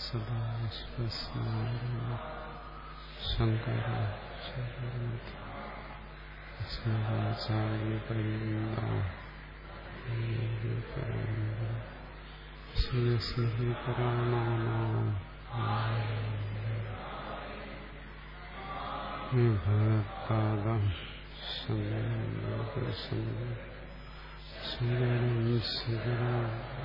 ശങ്കര ഭഗവത്പാദം ശങ്കരം ശങ്കരം ശങ്കരം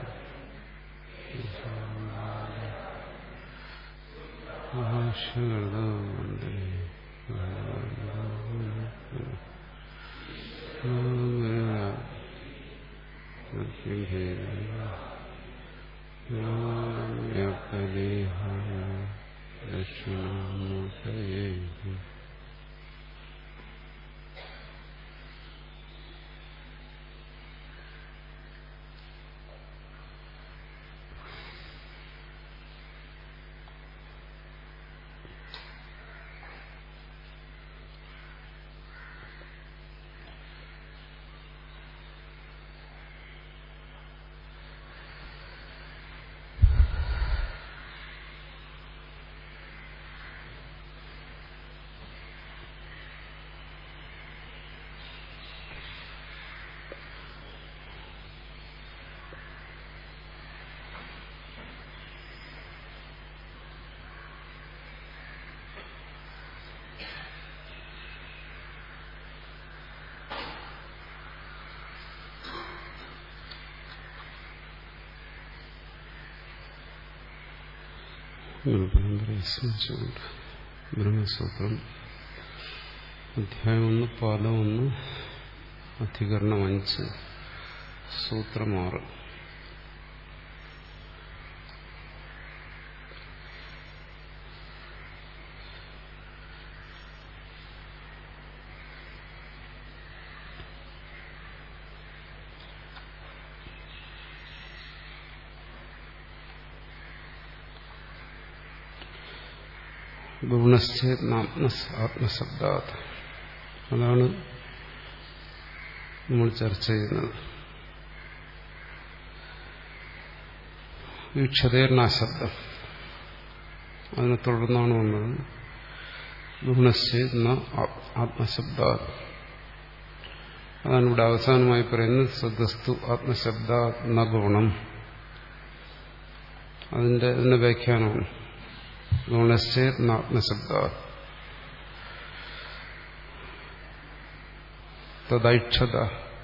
ഭാഷകളുണ്ട് ദക്ഷിണാമൂർത്തയേ ഗുരുപരമ്പരയെ സ്മരിച്ചുകൊണ്ട് ബ്രഹ്മസൂത്രം അധ്യായം ഒന്ന് പാദം ഒന്ന് അധികരണം അഞ്ച് സൂത്രം ആറ് ആത്മശബ്ദാത് അതാണ് നമ്മൾ ചർച്ച ചെയ്യുന്നത് വീക്ഷതേർണാശബ്ദം അതിനെ തുടർന്നാണ് വന്നത് ഗുണശ്ചേന്ന ആത്മശബ്ദ അതാണ് ഇവിടെ അവസാനമായി പറയുന്നത് സദസ്തു ആത്മശബ്ദ ന ഗുണം അതിന്റെ അതിന്റെ വ്യാഖ്യാനമാണ് ഗുണശ്ചേത്നാത്മശബ്ദ തദൈക്ഷത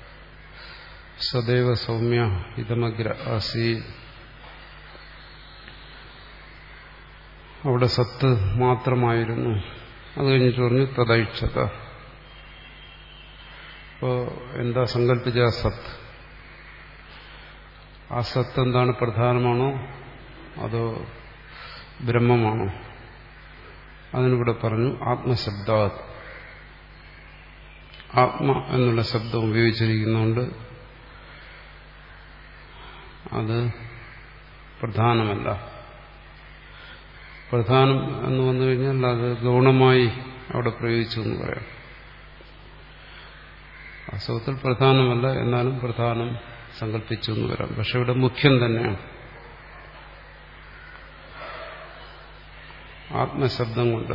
സദൈവ സൗമ്യ ഇതമഗ്ര ആസീ അവിടെ സത്ത് മാത്രമായിരുന്നു അത് കഴിഞ്ഞിട്ട് പറഞ്ഞു തദൈക്ഷത അപ്പോ എന്താ സങ്കല്പിച്ച ആ സത്ത് ആ സത്ത് എന്താണ് പ്രധാനമാണോ അതോ ബ്രഹ്മമാണോ അതിനിവിടെ പറഞ്ഞു ആത്മശബ്ദ ആത്മ എന്നുള്ള ശബ്ദം ഉപയോഗിച്ചിരിക്കുന്നതുകൊണ്ട് അത് പ്രധാനമല്ല പ്രധാനം എന്ന് വന്നു കഴിഞ്ഞാൽ അത് ഗൗണമായി അവിടെ പ്രയോഗിച്ചു എന്ന് പറയാം വാസ്തവത്തിൽ പ്രധാനമല്ല എന്നാലും പ്രധാനം സങ്കല്പിച്ചു എന്ന് വരാം പക്ഷെ ഇവിടെ മുഖ്യം തന്നെയാണ് ആത്മശബ്ദം കൊണ്ട്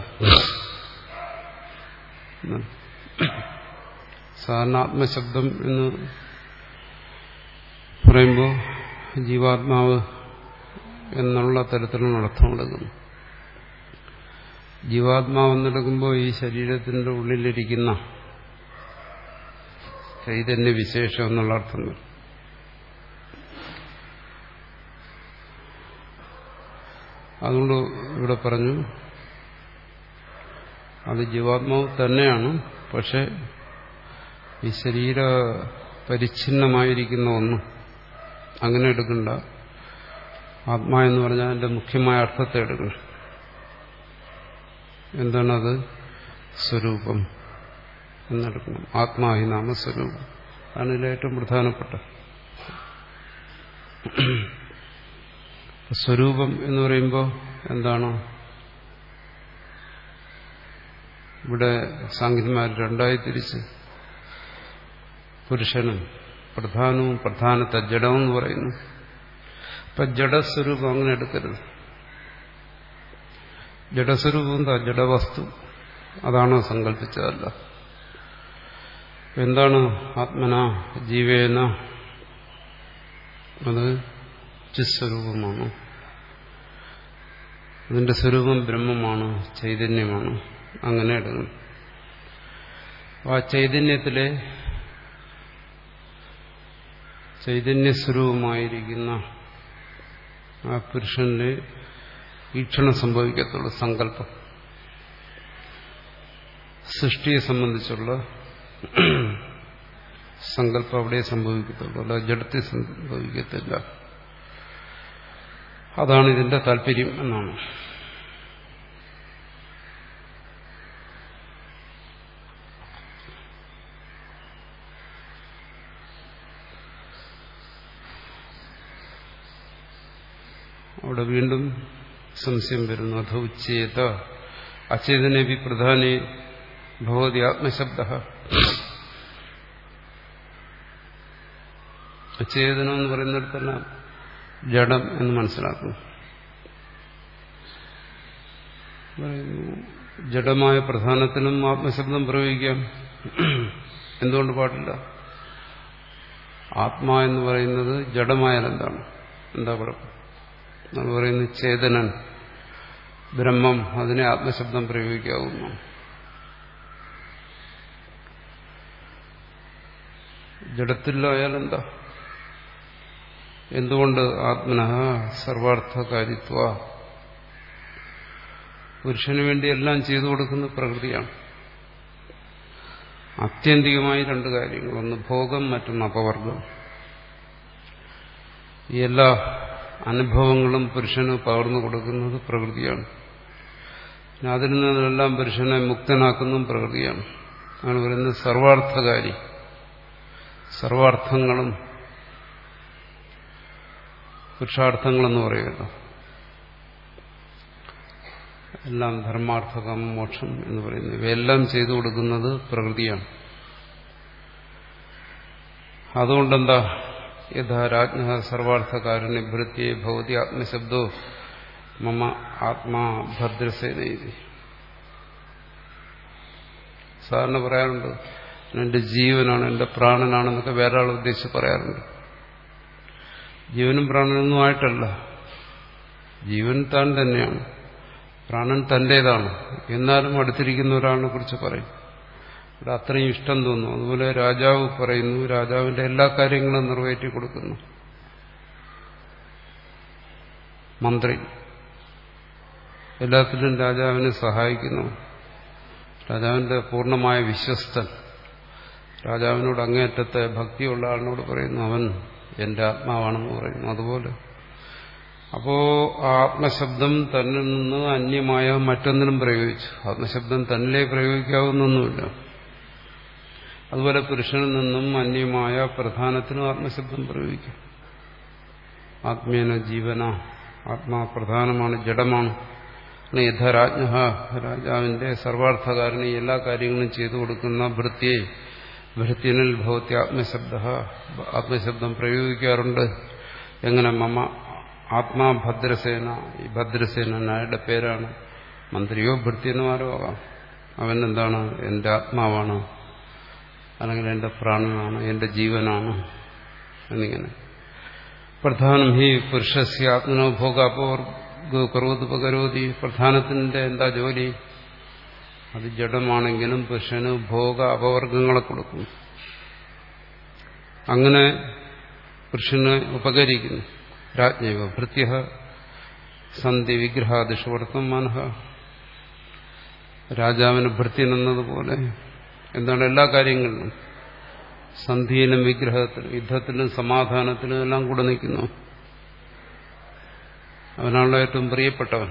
സാധാരണ ആത്മശബ്ദം എന്ന് പറയുമ്പോൾ ജീവാത്മാവ് എന്നുള്ള തരത്തിലുള്ള അർത്ഥം എടുക്കുന്നു ജീവാത്മാവ് എന്നെടുക്കുമ്പോൾ ഈ ശരീരത്തിന്റെ ഉള്ളിലിരിക്കുന്ന ചൈതന്യ വിശേഷം എന്നുള്ള അർത്ഥം വരും അതുകൊണ്ട് ഇവിടെ പറഞ്ഞു അത് ജീവാത്മാവ് തന്നെയാണ് പക്ഷെ ഈ ശരീര പരിച്ഛിന്നമായിരിക്കുന്ന ഒന്നും അങ്ങനെ എടുക്കണ്ട ആത്മാ എന്ന് പറഞ്ഞാൽ അതിന്റെ മുഖ്യമായ അർത്ഥത്തെ എടുക്കണം എന്താണത് സ്വരൂപം എന്നെടുക്കണം ആത്മാഹി നാമ സ്വരൂപം അതാണ് ഇതിൽ ഏറ്റവും പ്രധാനപ്പെട്ട സ്വരൂപം എന്ന് പറയുമ്പോൾ എന്താണ് ഇവിടെ സാങ്കന്മാർ രണ്ടായി തിരിച്ച് പുരുഷനും പ്രധാനവും പ്രധാനത്തെ ജഡമെന്ന് പറയുന്നു ഇപ്പൊ ജഡസ്വരൂപം അങ്ങനെ എടുക്കരുത് ജഡസ്വരൂപം എന്താ ജഡവസ്തു അതാണ് സങ്കല്പിച്ചതല്ല എന്താണ് ആത്മന ജീവേന അത് ചിസ്വരൂപമാണ് അതിന്റെ സ്വരൂപം ബ്രഹ്മമാണ് ചൈതന്യമാണ് അങ്ങനെ എടുക്കണം ആ ചൈതന്യത്തിലെ ചൈതന്യസ്വരൂപമായിരിക്കുന്ന ആ പുരുഷന്റെ ഈക്ഷണം സംഭവിക്കത്തുള്ളൂ സങ്കല്പം സൃഷ്ടിയെ സംബന്ധിച്ചുള്ള സങ്കല്പം അവിടെ സംഭവിക്കത്തുള്ളൂ അല്ല ജഡത്തിൽ സംഭവിക്കത്തില്ല അതാണ് ഇതിന്റെ താല്പര്യം എന്നാണ് അവിടെ വീണ്ടും സംശയം വരുന്നു അഥ ഉച്ചേത അചേതനേപി പ്രധാനേ ഭവതി ആത്മശബ്ദ അചേതനം എന്ന് പറയുന്നിടത്തെല്ലാം ജഡം എന്ന് മനസ്സിലാക്കുന്നു ജഡമായ പ്രധാനത്തിനും ആത്മശബ്ദം പ്രയോഗിക്കാം എന്തുകൊണ്ട് പാടില്ല ആത്മാ എന്ന് പറയുന്നത് ജഡമായാൽ എന്താണ് എന്താ കുഴപ്പം നമ്മൾ പറയുന്നത് ചേതനൻ ബ്രഹ്മം അതിനെ ആത്മശബ്ദം പ്രയോഗിക്കാവുന്നു ജഡത്തിലായാൽ എന്താ എന്തുകൊണ്ട് ആത്മന സർവാർത്ഥകാരിത്വ പുരുഷന് വേണ്ടി എല്ലാം ചെയ്തു കൊടുക്കുന്ന പ്രകൃതിയാണ് ആത്യന്തികമായി രണ്ട് കാര്യങ്ങൾ ഒന്ന് ഭോഗം മറ്റൊന്ന് അപവർഗം ഈ എല്ലാ അനുഭവങ്ങളും പുരുഷന് പകർന്നു കൊടുക്കുന്നത് പ്രകൃതിയാണ് അതിൽ നിന്നെല്ലാം പുരുഷനെ മുക്തനാക്കുന്നതും പ്രകൃതിയാണ് ആണ് പറയുന്നത് സർവാർത്ഥകാരി സർവാർത്ഥങ്ങളും പുരുഷാർത്ഥങ്ങളെന്ന് പറയുമല്ലോ എല്ലാം ധർമാർത്ഥകം മോക്ഷം എന്ന് പറയുന്നത് ഇവയെല്ലാം ചെയ്തു കൊടുക്കുന്നത് പ്രകൃതിയാണ് അതുകൊണ്ടെന്താ യഥാ രാജ്ഞ സർവാർത്ഥകാരനെ ഭൃത്യേ ഭവതി ആത്മശബ്ദോ മമ ആത്മാ ഭദ്രസേന സാധാരണ പറയാറുണ്ട് എന്റെ ജീവനാണ് എന്റെ പ്രാണനാണെന്നൊക്കെ വേറെ ആൾ ഉദ്ദേശിച്ച് പറയാറുണ്ട് ജീവനും പ്രാണനൊന്നും ആയിട്ടല്ല ജീവൻ താൻ തന്നെയാണ് പ്രാണൻ തന്റേതാണ് എന്നാലും അടുത്തിരിക്കുന്ന ഒരാളിനെ കുറിച്ച് പറയും ഇവിടെ അത്രയും ഇഷ്ടം തോന്നുന്നു അതുപോലെ രാജാവ് പറയുന്നു രാജാവിന്റെ എല്ലാ കാര്യങ്ങളും നിറവേറ്റി കൊടുക്കുന്നു മന്ത്രി എല്ലാത്തിലും രാജാവിനെ സഹായിക്കുന്നു രാജാവിന്റെ പൂർണ്ണമായ വിശ്വസ്തൻ രാജാവിനോട് അങ്ങേയറ്റത്തെ ഭക്തിയുള്ള ആളിനോട് പറയുന്നു അവൻ എന്റെ ആത്മാവാണെന്ന് പറയുന്നു അതുപോലെ അപ്പോ ആത്മശബ്ദം തന്നിൽ നിന്ന് അന്യമായ മറ്റൊന്നിനും പ്രയോഗിച്ചു ആത്മശബ്ദം തന്നിലേ പ്രയോഗിക്കാവുന്നൊന്നുമില്ല അതുപോലെ പുരുഷനിൽ നിന്നും അന്യമായ പ്രധാനത്തിനും ആത്മശബ്ദം പ്രയോഗിക്കും ആത്മീയന ജീവന ആത്മാ പ്രധാനമാണ് ജഡമാണ് യഥരാജ്ഞ രാജാവിന്റെ സർവാർത്ഥകാരന് എല്ലാ കാര്യങ്ങളും ചെയ്തു കൊടുക്കുന്ന ഭൃത്യയെ ഭൃത്യനിൽ ഭവത്തി ആത്മശബ്ദ ആത്മശബ്ദം പ്രയോഗിക്കാറുണ്ട് എങ്ങനെ മമ ആത്മാ ഭദ്രസേന ഈ ഭദ്രസേന നായുടെ പേരാണ് മന്ത്രിയോ ഭൃത്യനോ ആരോ ആകാം അവൻ എന്താണ് എന്റെ ആത്മാവാണ് അല്ലെങ്കിൽ എന്റെ പ്രാണനാണ് എന്റെ ജീവനാണ് എന്നിങ്ങനെ പ്രധാനം ഹി പുരുഷസ്യ ആത്മനോ ഭോഗാപവർ കരോത് പകരോതി പ്രധാനത്തിന്റെ എന്താ ജോലി അത് ജഡമാണെങ്കിലും പുരുഷന് ഭോഗ അപവർഗങ്ങളെ കൊടുക്കും അങ്ങനെ പുരുഷന് ഉപകരിക്കുന്നു രാജ്ഞൈവ ഭൃത്യ സന്ധി വിഗ്രഹാദിഷു വർത്തമാന രാജാവിന് ഭൃത്യൻ എന്നതുപോലെ എന്താണ് എല്ലാ കാര്യങ്ങളിലും സന്ധിയിലും വിഗ്രഹത്തിലും യുദ്ധത്തിലും സമാധാനത്തിലും എല്ലാം കൂടെ നിൽക്കുന്നു അവനാണല്ലോ ഏറ്റവും പ്രിയപ്പെട്ടവൻ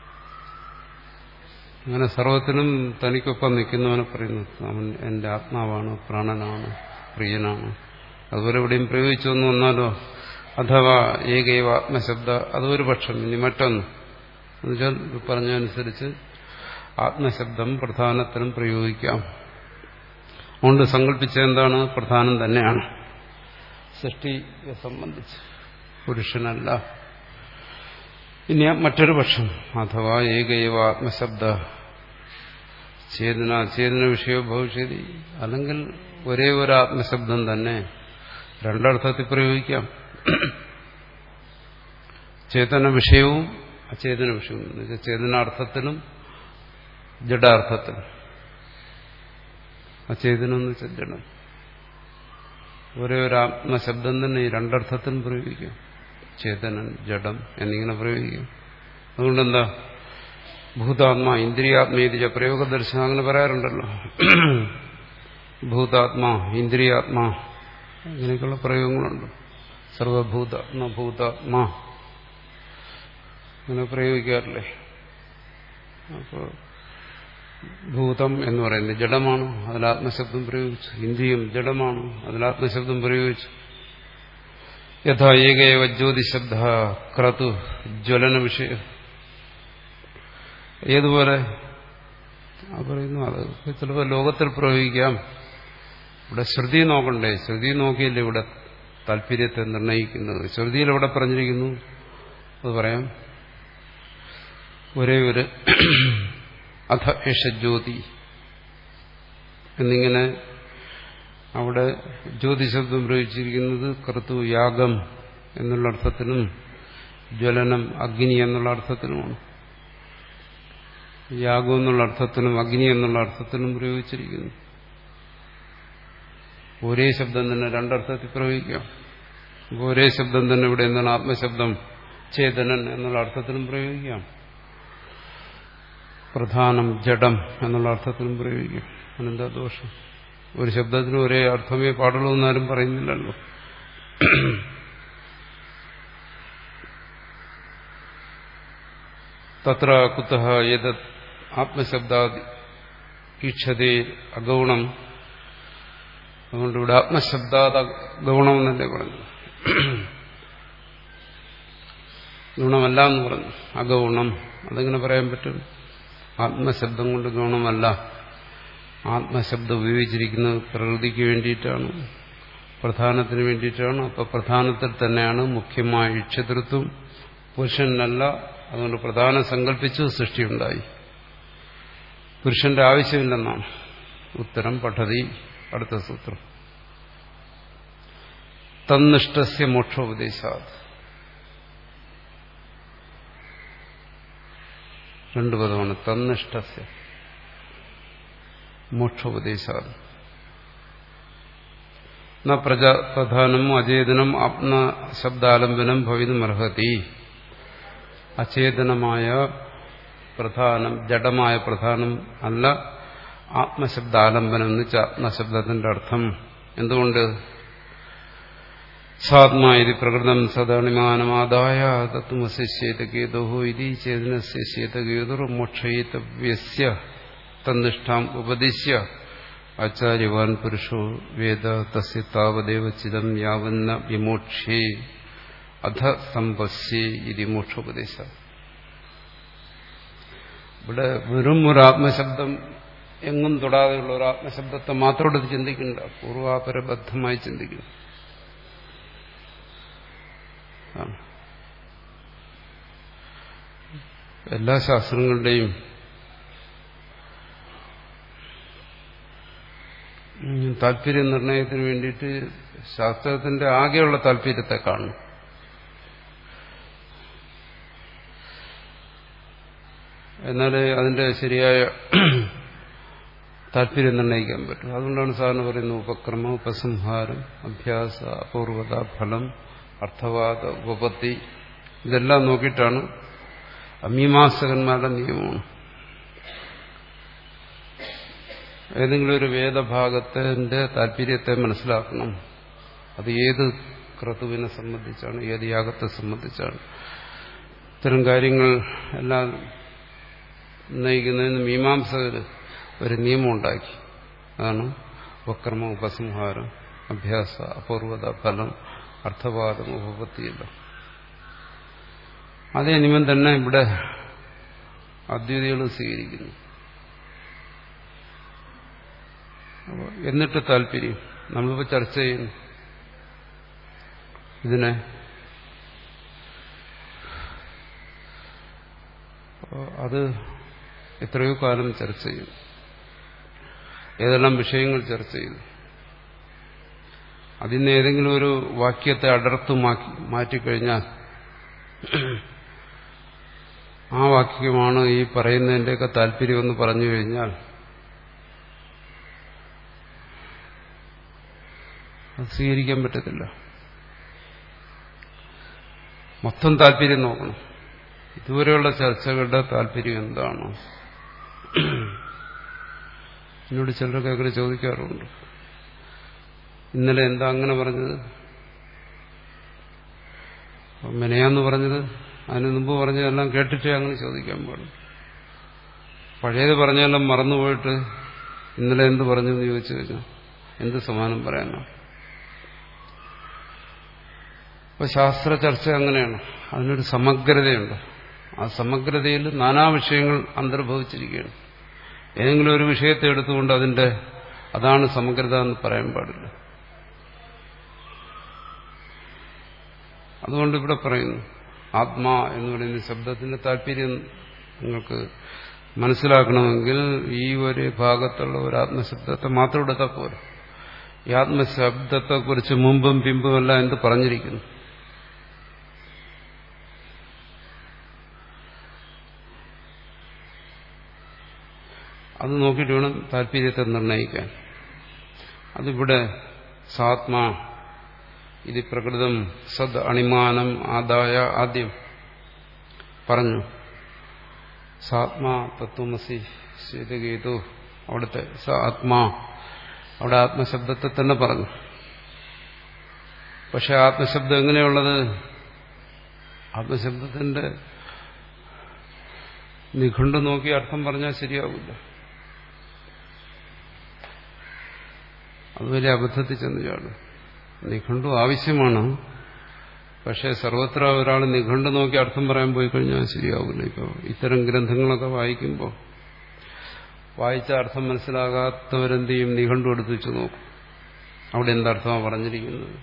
അങ്ങനെ സർവത്തിനും തനിക്കൊപ്പം നിൽക്കുന്നവനെ പറയുന്നു അവൻ എന്റെ ആത്മാവാണ് പ്രാണനാണ് പ്രിയനാണ് അതുപോലെ ഇവിടെയും പ്രയോഗിച്ചു എന്ന് വന്നാലോ അഥവാ ഏകൈവ ആത്മശബ്ദ അതൊരു പക്ഷം ഇനി മറ്റൊന്ന് എന്നുവെച്ചാൽ പറഞ്ഞതനുസരിച്ച് ആത്മശബ്ദം പ്രധാനത്തിനും പ്രയോഗിക്കാം അതുകൊണ്ട് സങ്കല്പിച്ച എന്താണ് പ്രധാനം തന്നെയാണ് സൃഷ്ടിയെ സംബന്ധിച്ച് പുരുഷനല്ല ഇനി മറ്റൊരു പക്ഷം അഥവാ ഏകൈവ ആത്മശബ്ദ ചേതന ചേതന വിഷയോ ഭവിഷ്യതി അല്ലെങ്കിൽ ഒരേ ഒരു ആത്മശബ്ദം തന്നെ രണ്ടർത്ഥത്തിൽ പ്രയോഗിക്കാം ചേതന വിഷയവും അചേതന വിഷയവും എന്ന് വെച്ചാൽ ചേതനാർത്ഥത്തിലും ജഡാർത്ഥത്തിലും അചേതനം എന്ന് വെച്ചാൽ ജഡം ഒരേ ഒരു ആത്മശബ്ദം തന്നെ ഈ രണ്ടർത്ഥത്തിലും പ്രയോഗിക്കാം ചേതനൻ ജഡം എന്നിങ്ങനെ പ്രയോഗിക്കാം അതുകൊണ്ടെന്താ ഭൂതാത്മാ ഇന്ദ്രിയാത്മേതിച്ച പ്രയോഗ ദർശനം അങ്ങനെ പറയാറുണ്ടല്ലോ ഭൂതാത്മാ ഇന്ദ്രിയാത്മാ ഇങ്ങനെയൊക്കെയുള്ള പ്രയോഗങ്ങളുണ്ട് സർവഭൂതാത്മ ഭൂതാത്മാ അങ്ങനെ പ്രയോഗിക്കാറില്ലേ അപ്പോൾ ഭൂതം എന്ന് പറയുന്നത് ജഡമാണ് അതിൽ ആത്മശബ്ദം പ്രയോഗിച്ചു ഇന്ദ്രിയം ജഡമാണ് അതിൽ ആത്മശബ്ദം പ്രയോഗിച്ചു യഥാ ഏകൈവ ജ്യോതിശബ്ദ ക്രതു ജ്വലന വിഷയം ഏതുപോലെ ആ പറയുന്നു അത് ചിലപ്പോൾ ലോകത്തിൽ പ്രയോഗിക്കാം ഇവിടെ ശ്രുതി നോക്കണ്ടേ ശ്രുതി നോക്കിയല്ലേ ഇവിടെ താല്പര്യത്തെ നിർണയിക്കുന്നത് ശ്രുതിയിൽ എവിടെ പറഞ്ഞിരിക്കുന്നു അത് പറയാം ഒരേ ഒരു അധ ഏഷ ജ്യോതി എന്നിങ്ങനെ അവിടെ ജ്യോതിശബ്ദം പ്രയോഗിച്ചിരിക്കുന്നത് കർത്തു യാഗം എന്നുള്ള അർത്ഥത്തിനും ജ്വലനം അഗ്നി എന്നുള്ള അർത്ഥത്തിനുമാണ് യാഗം എന്നുള്ള അർത്ഥത്തിനും അഗ്നി എന്നുള്ള അർത്ഥത്തിനും പ്രയോഗിച്ചിരിക്കുന്നു ഒരേ ശബ്ദം തന്നെ രണ്ടർത്ഥത്തിൽ പ്രയോഗിക്കാം അപ്പോൾ ഒരേ ശബ്ദം തന്നെ ഇവിടെ എന്താണ് ആത്മശബ്ദം ചേതനൻ എന്നുള്ള അർത്ഥത്തിലും പ്രയോഗിക്കാം പ്രധാനം ജഡം എന്നുള്ള അർത്ഥത്തിലും പ്രയോഗിക്കാം അതെന്താ ദോഷം ഒരു ശബ്ദത്തിന് ഒരേ അർത്ഥമേ പാടുള്ളൂ എന്നാരും പറയുന്നില്ലല്ലോ തത്ര കുത്ത ഏത് ആത്മശബ്ദാദി ഈക്ഷതേ അഗൗണം അതുകൊണ്ട് ഇവിടെ ആത്മശബ്ദാത ഗൗണം എന്നല്ലേ പറഞ്ഞു ഗുണമല്ല എന്ന് പറഞ്ഞു അഗൗണം അതെങ്ങനെ പറയാൻ പറ്റും ആത്മശബ്ദം കൊണ്ട് ഗുണമല്ല ആത്മശബ്ദം ഉപയോഗിച്ചിരിക്കുന്നത് പ്രകൃതിക്ക് വേണ്ടിയിട്ടാണ് പ്രധാനത്തിന് വേണ്ടിയിട്ടാണ് അപ്പൊ പ്രധാനത്തിൽ തന്നെയാണ് മുഖ്യമായ ഇക്ഷതൃത്വം പുരുഷനല്ല അതുകൊണ്ട് പ്രധാനം സങ്കല്പിച്ചു സൃഷ്ടിയുണ്ടായി പുരുഷന്റെ ആവശ്യമില്ലെന്നാണ് ഉത്തരം പഠതി അടുത്ത സൂത്രം തന്നിഷ്ടസ്യ മോക്ഷോപദേശാത് രണ്ടു പദമാണ് തന്നിഷ്ടസ്യ മോക്ഷോപദേശാത് ന പ്രജാപ്രധാനം അചേതനം ആത്മ ശബ്ദാലംബനം ഭവിതുമർഹതി അചേതനമായ പ്രധാനം ജഡമായ പ്രധാനം അല്ല ആത്മശബ്ദാലംബനം എന്ന് വെച്ചാൽ ആത്മശബ്ദത്തിന്റെ അർത്ഥം എന്തുകൊണ്ട് സാത്മാതി പ്രകൃതം സദാണിമാനമാദായ തത്വമശേതകേതോ ഇതി ചേതനശേതകേതുർ മോക്ഷയിതവ്യസ്യ തന്നിഷ്ഠാം ഉപദിശ്യ ആചാര്യവാൻ പുരുഷോ വേദ തസ്യ താവദേവ ചിദം യാവന്ന വിമോക്ഷേ അധ സമ്പസ്യേ ഇതി മോക്ഷോപദേശ ഇവിടെ വെറും ഒരു ആത്മശബ്ദം എങ്ങും തൊടാതെയുള്ള ഒരു ആത്മശബ്ദത്തെ മാത്രം എടുത്ത് ചിന്തിക്കണ്ട പൂർവാപരബദ്ധമായി ചിന്തിക്കണം എല്ലാ ശാസ്ത്രങ്ങളുടെയും താല്പര്യ നിർണയത്തിന് വേണ്ടിയിട്ട് ശാസ്ത്രത്തിന്റെ ആകെയുള്ള താല്പര്യത്തെ കാണും എന്നാലേ അതിന്റെ ശരിയായ താല്പര്യം നിർണ്ണയിക്കാൻ പറ്റും അതുകൊണ്ടാണ് സാറിന് പറയുന്നത് ഉപക്രമം ഉപസംഹാരം അഭ്യാസ അപൂർവത ഫലം അർത്ഥവാദ ഉപപത്തി ഇതെല്ലാം നോക്കിയിട്ടാണ് അമീമാസകന്മാരുടെ നിയമമാണ് ഏതെങ്കിലും ഒരു വേദഭാഗത്തിന്റെ താല്പര്യത്തെ മനസ്സിലാക്കണം അത് ഏത് ക്രതുവിനെ സംബന്ധിച്ചാണ് ഏത് യാഗത്തെ സംബന്ധിച്ചാണ് ഇത്തരം കാര്യങ്ങൾ എല്ലാം നയിക്കുന്നതിന് മീമാംസകർ ഒരു നിയമം ഉണ്ടാക്കി അതാണ് വക്രമ ഉപസംഹാരം അഭ്യാസ അപൂർവത ഫലം അർത്ഥവാദം ഉപപത്തിയെല്ലാം അതേ നിയമം തന്നെ ഇവിടെ അദ്വൈതികൾ സ്വീകരിക്കുന്നു എന്നിട്ട് താല്പര്യം നമ്മളിപ്പോൾ ചർച്ച ചെയ്യുന്നു ഇതിനെ അത് എത്രയോ കാലം ചർച്ച ചെയ്തു ഏതെല്ലാം വിഷയങ്ങൾ ചർച്ച ചെയ്തു അതിന് ഏതെങ്കിലും ഒരു വാക്യത്തെ അടർത്ത് മാറ്റിക്കഴിഞ്ഞാൽ ആ വാക്യമാണ് ഈ പറയുന്നതിൻ്റെയൊക്കെ താല്പര്യമെന്ന് പറഞ്ഞു കഴിഞ്ഞാൽ അത് സ്വീകരിക്കാൻ പറ്റത്തില്ല മൊത്തം താല്പര്യം നോക്കണം ഇതുവരെയുള്ള ചർച്ചകളുടെ താല്പര്യം എന്താണ് എന്നോട് ചിലരൊക്കെ അങ്ങനെ ചോദിക്കാറുണ്ട് ഇന്നലെ എന്താ അങ്ങനെ പറഞ്ഞത് മെനയാന്ന് പറഞ്ഞത് അതിന് മുമ്പ് പറഞ്ഞതെല്ലാം കേട്ടിട്ടേ അങ്ങനെ ചോദിക്കാൻ പാടും പഴയത് പറഞ്ഞെല്ലാം മറന്നുപോയിട്ട് ഇന്നലെ എന്ത് പറഞ്ഞു എന്ന് ചോദിച്ചു കഴിഞ്ഞാൽ എന്ത് സമാനം പറയാനാണ് അപ്പൊ ശാസ്ത്ര ചർച്ച അങ്ങനെയാണ് അതിനൊരു സമഗ്രതയുണ്ട് ആ സമഗ്രതയിൽ നാനാ വിഷയങ്ങൾ അന്തർഭവിച്ചിരിക്കുകയാണ് ഏതെങ്കിലും ഒരു വിഷയത്തെ എടുത്തുകൊണ്ട് അതിന്റെ അതാണ് സമഗ്രത എന്ന് പറയാൻ പാടില്ല അതുകൊണ്ട് ഇവിടെ പറയുന്നു ആത്മാ എന്ന് പറയുന്ന ശബ്ദത്തിന്റെ താല്പര്യം നിങ്ങൾക്ക് മനസ്സിലാക്കണമെങ്കിൽ ഈ ഒരു ഭാഗത്തുള്ള ഒരു ആത്മശബ്ദത്തെ മാത്രം എടുത്താൽ പോരാ ഈ ആത്മശബ്ദത്തെക്കുറിച്ച് മുമ്പും പിമ്പും എല്ലാം എന്ത് പറഞ്ഞിരിക്കുന്നു അത് നോക്കിയിട്ട് വേണം താല്പര്യത്തെ നിർണ്ണയിക്കാൻ അതിവിടെ സാത്മാ ഇത് പ്രകൃതം സദ് അണിമാനം ആദായ ആദ്യം പറഞ്ഞു സാത്മാ തത്വമസി ശ്വേതഗീതു അവിടുത്തെ സ ആത്മാ അവിടെ ആത്മശബ്ദത്തെ തന്നെ പറഞ്ഞു പക്ഷെ ആത്മശബ്ദം എങ്ങനെയുള്ളത് ആത്മശബ്ദത്തിന്റെ നിഘണ്ടു നോക്കി അർത്ഥം പറഞ്ഞാൽ ശരിയാവില്ല അത് വലിയ അബദ്ധത്തിൽ ചെന്ന് ചാടും നിഘണ്ടു ആവശ്യമാണ് പക്ഷെ സർവത്ര ഒരാൾ നിഘണ്ടു നോക്കി അർത്ഥം പറയാൻ പോയി കഴിഞ്ഞാൽ ശരിയാവില്ല ഇപ്പോൾ ഇത്തരം ഗ്രന്ഥങ്ങളൊക്കെ വായിക്കുമ്പോൾ വായിച്ച അർത്ഥം മനസ്സിലാകാത്തവരെന്ത് ചെയ്യും നിഘണ്ടു എടുത്ത് വെച്ച് നോക്കും അവിടെ എന്തർത്ഥമാണ് പറഞ്ഞിരിക്കുന്നത്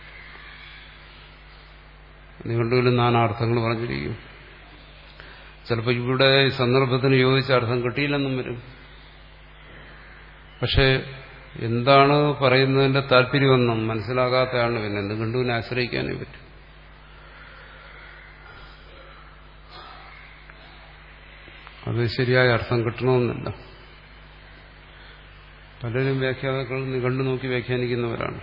നിഘണ്ടുവിൽ നാനാർത്ഥങ്ങൾ പറഞ്ഞിരിക്കും ചിലപ്പോൾ ഇവിടെ സന്ദർഭത്തിന് യോജിച്ച അർത്ഥം കിട്ടിയില്ലെന്നും വരും പക്ഷേ എന്താണ് പറയുന്നതിന്റെ താല്പര്യമെന്നും മനസ്സിലാകാത്തതാണ് പിന്നെ എന്ത് കണ്ടുവിനെ ആശ്രയിക്കാനേ പറ്റും അത് ശരിയായ അർത്ഥം കിട്ടണമെന്നില്ല പലരും വ്യാഖ്യാതാക്കൾ നികണ്ടു നോക്കി വ്യാഖ്യാനിക്കുന്നവരാണ്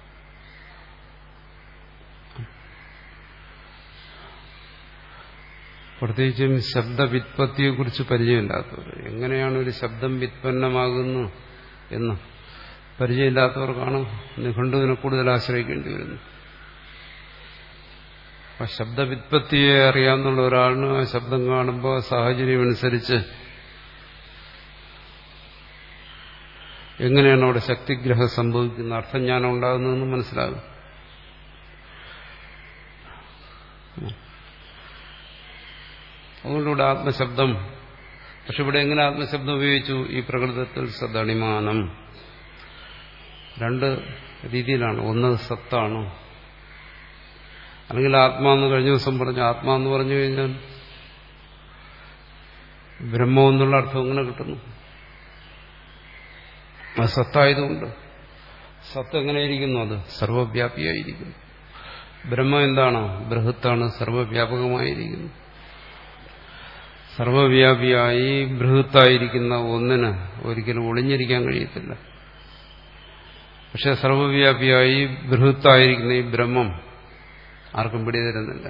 പ്രത്യേകിച്ചും ശബ്ദവിത്പത്തിയെക്കുറിച്ച് പരിചയമില്ലാത്തവർ എങ്ങനെയാണ് ഒരു ശബ്ദം വിത്പന്നമാകുന്നു എന്ന് പരിചയമില്ലാത്തവർക്കാണ് നിഘണ്ടുവിനെ കൂടുതൽ ആശ്രയിക്കേണ്ടി വരുന്നത് ആ ശബ്ദവിത്പത്തിയെ അറിയാവുന്ന ഒരാളിന് ആ ശബ്ദം കാണുമ്പോൾ സാഹചര്യം അനുസരിച്ച് എങ്ങനെയാണ് അവിടെ ശക്തിഗ്രഹം സംഭവിക്കുന്ന അർത്ഥജ്ഞാനം ഉണ്ടാകുന്നതെന്ന് മനസ്സിലാകും അതുകൊണ്ടിവിടെ ആത്മശബ്ദം പക്ഷെ ഇവിടെ എങ്ങനെ ആത്മശബ്ദം ഉപയോഗിച്ചു ഈ പ്രകൃതത്തിൽ സദണിമാനം രണ്ട് രീതിയിലാണ് ഒന്ന് സത്താണ് അല്ലെങ്കിൽ ആത്മാന്ന് കഴിഞ്ഞ ദിവസം പറഞ്ഞു ആത്മാന്ന് പറഞ്ഞു കഴിഞ്ഞാൽ ബ്രഹ്മം എന്നുള്ള അർത്ഥം എങ്ങനെ കിട്ടുന്നു അത് സത്തായതുകൊണ്ട് സത്ത് എങ്ങനെയിരിക്കുന്നു അത് സർവവ്യാപിയായിരിക്കുന്നു ബ്രഹ്മം എന്താണ് ബൃഹത്താണ് സർവവ്യാപകമായിരിക്കുന്നു സർവവ്യാപിയായി ബൃഹത്തായിരിക്കുന്ന ഒന്നിന് ഒരിക്കലും ഒളിഞ്ഞിരിക്കാൻ കഴിയത്തില്ല പക്ഷെ സർവവ്യാപിയായി ബൃഹത്തായിരിക്കുന്ന ഈ ബ്രഹ്മം ആർക്കും പിടിതരുന്നില്ല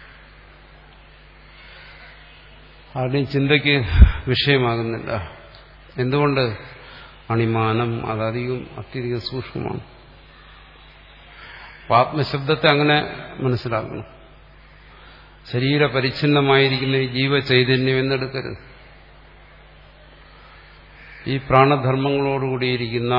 ആരുടെയും ചിന്തയ്ക്ക് വിഷയമാകുന്നില്ല എന്തുകൊണ്ട് അണിമാനം അതധികം അത്യധികം സൂക്ഷ്മമാണ് ആത്മശബ്ദത്തെ അങ്ങനെ മനസ്സിലാക്കണം ശരീരപരിച്ഛിന്നമായിരിക്കുന്ന ഈ ജീവചൈതന്യം എന്നെടുക്കരുത് ഈ പ്രാണധർമ്മങ്ങളോടുകൂടിയിരിക്കുന്ന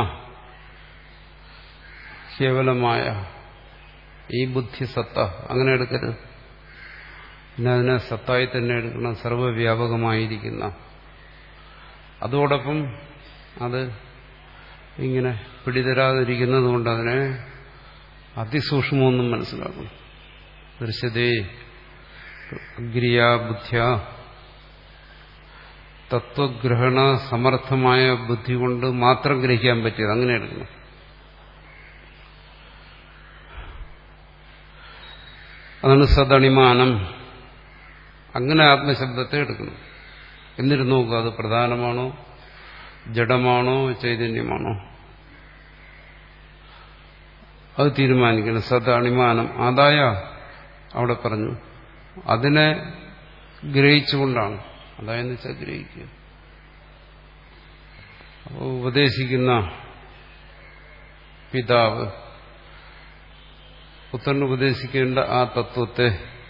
കേവലമായ ഈ ബുദ്ധിസത്ത അങ്ങനെ എടുക്കരുത് പിന്നെ അതിനെ സത്തായി തന്നെ എടുക്കണം സർവവ്യാപകമായിരിക്കുന്ന അതോടൊപ്പം അത് ഇങ്ങനെ പിടിതരാതിരിക്കുന്നത് കൊണ്ട് അതിനെ അതിസൂക്ഷ്മമൊന്നും മനസ്സിലാക്കണം ദൃശ്യതേ അഗ്രിയ ബുദ്ധ്യ തത്വഗ്രഹണ സമർത്ഥമായ ബുദ്ധി കൊണ്ട് മാത്രം ഗ്രഹിക്കാൻ പറ്റിയത് അങ്ങനെ എടുക്കണം അതാണ് സദണിമാനം അങ്ങനെ ആത്മശബ്ദത്തെ എടുക്കണം എന്നിട്ട് നോക്കുക അത് പ്രധാനമാണോ ജഡമാണോ ചൈതന്യമാണോ അത് തീരുമാനിക്കണം സദണിമാനം അതായ അവിടെ പറഞ്ഞു അതിനെ ഗ്രഹിച്ചുകൊണ്ടാണ് അതായെന്ന് വെച്ചാൽ ഗ്രഹിക്കുക അപ്പോൾ ഉപദേശിക്കുന്ന പിതാവ് പുത്രന് ഉപദേശിക്കേണ്ട ആ തത്വത്തെ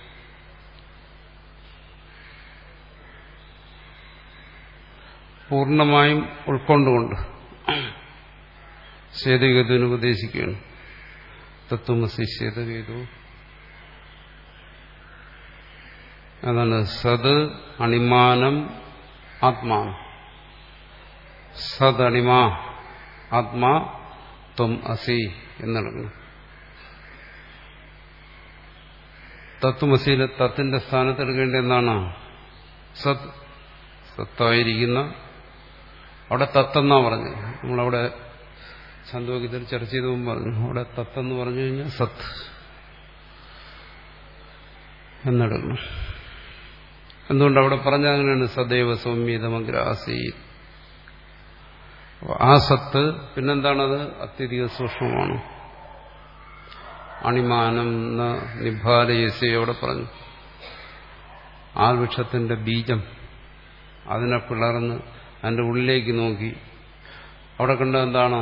പൂർണ്ണമായും ഉൾക്കൊണ്ടുകൊണ്ട് ശ്വേതഗേതുവിന് ഉപദേശിക്കുകയാണ് തത്വമസി ശ്വേതഗേതു അതാണ് സത് അണിമാനം ആത്മാ സത് അണിമാ ആത്മാ ത്വം അസി എന്നെടുക്കണം തത്വമസിയിലെ തത്തിന്റെ സ്ഥാനത്ത് എടുക്കേണ്ട എന്താണ് സത് സത്തായിരിക്കുന്ന അവിടെ തത്തെന്നാ പറഞ്ഞു നമ്മളവിടെ ഛന്തോഗീതത്തിൽ ചർച്ച ചെയ്തു പറഞ്ഞു അവിടെ തത്തെന്ന് പറഞ്ഞു കഴിഞ്ഞാൽ സത്ത് എന്നെടുക്കണം എന്തുകൊണ്ട് അവിടെ പറഞ്ഞ അങ്ങനെയാണ് സദൈവ സൗമ്യതമഗ്രാസി ആ സത്ത് പിന്നെന്താണത് അത്യധിക സൂക്ഷ്മമാണ് അണിമാനം നിഭാലയസി അവിടെ പറഞ്ഞു ആ വൃക്ഷത്തിന്റെ ബീജം അതിനെ പിളർന്ന് അതിന്റെ ഉള്ളിലേക്ക് നോക്കി അവിടെ കണ്ട എന്താണോ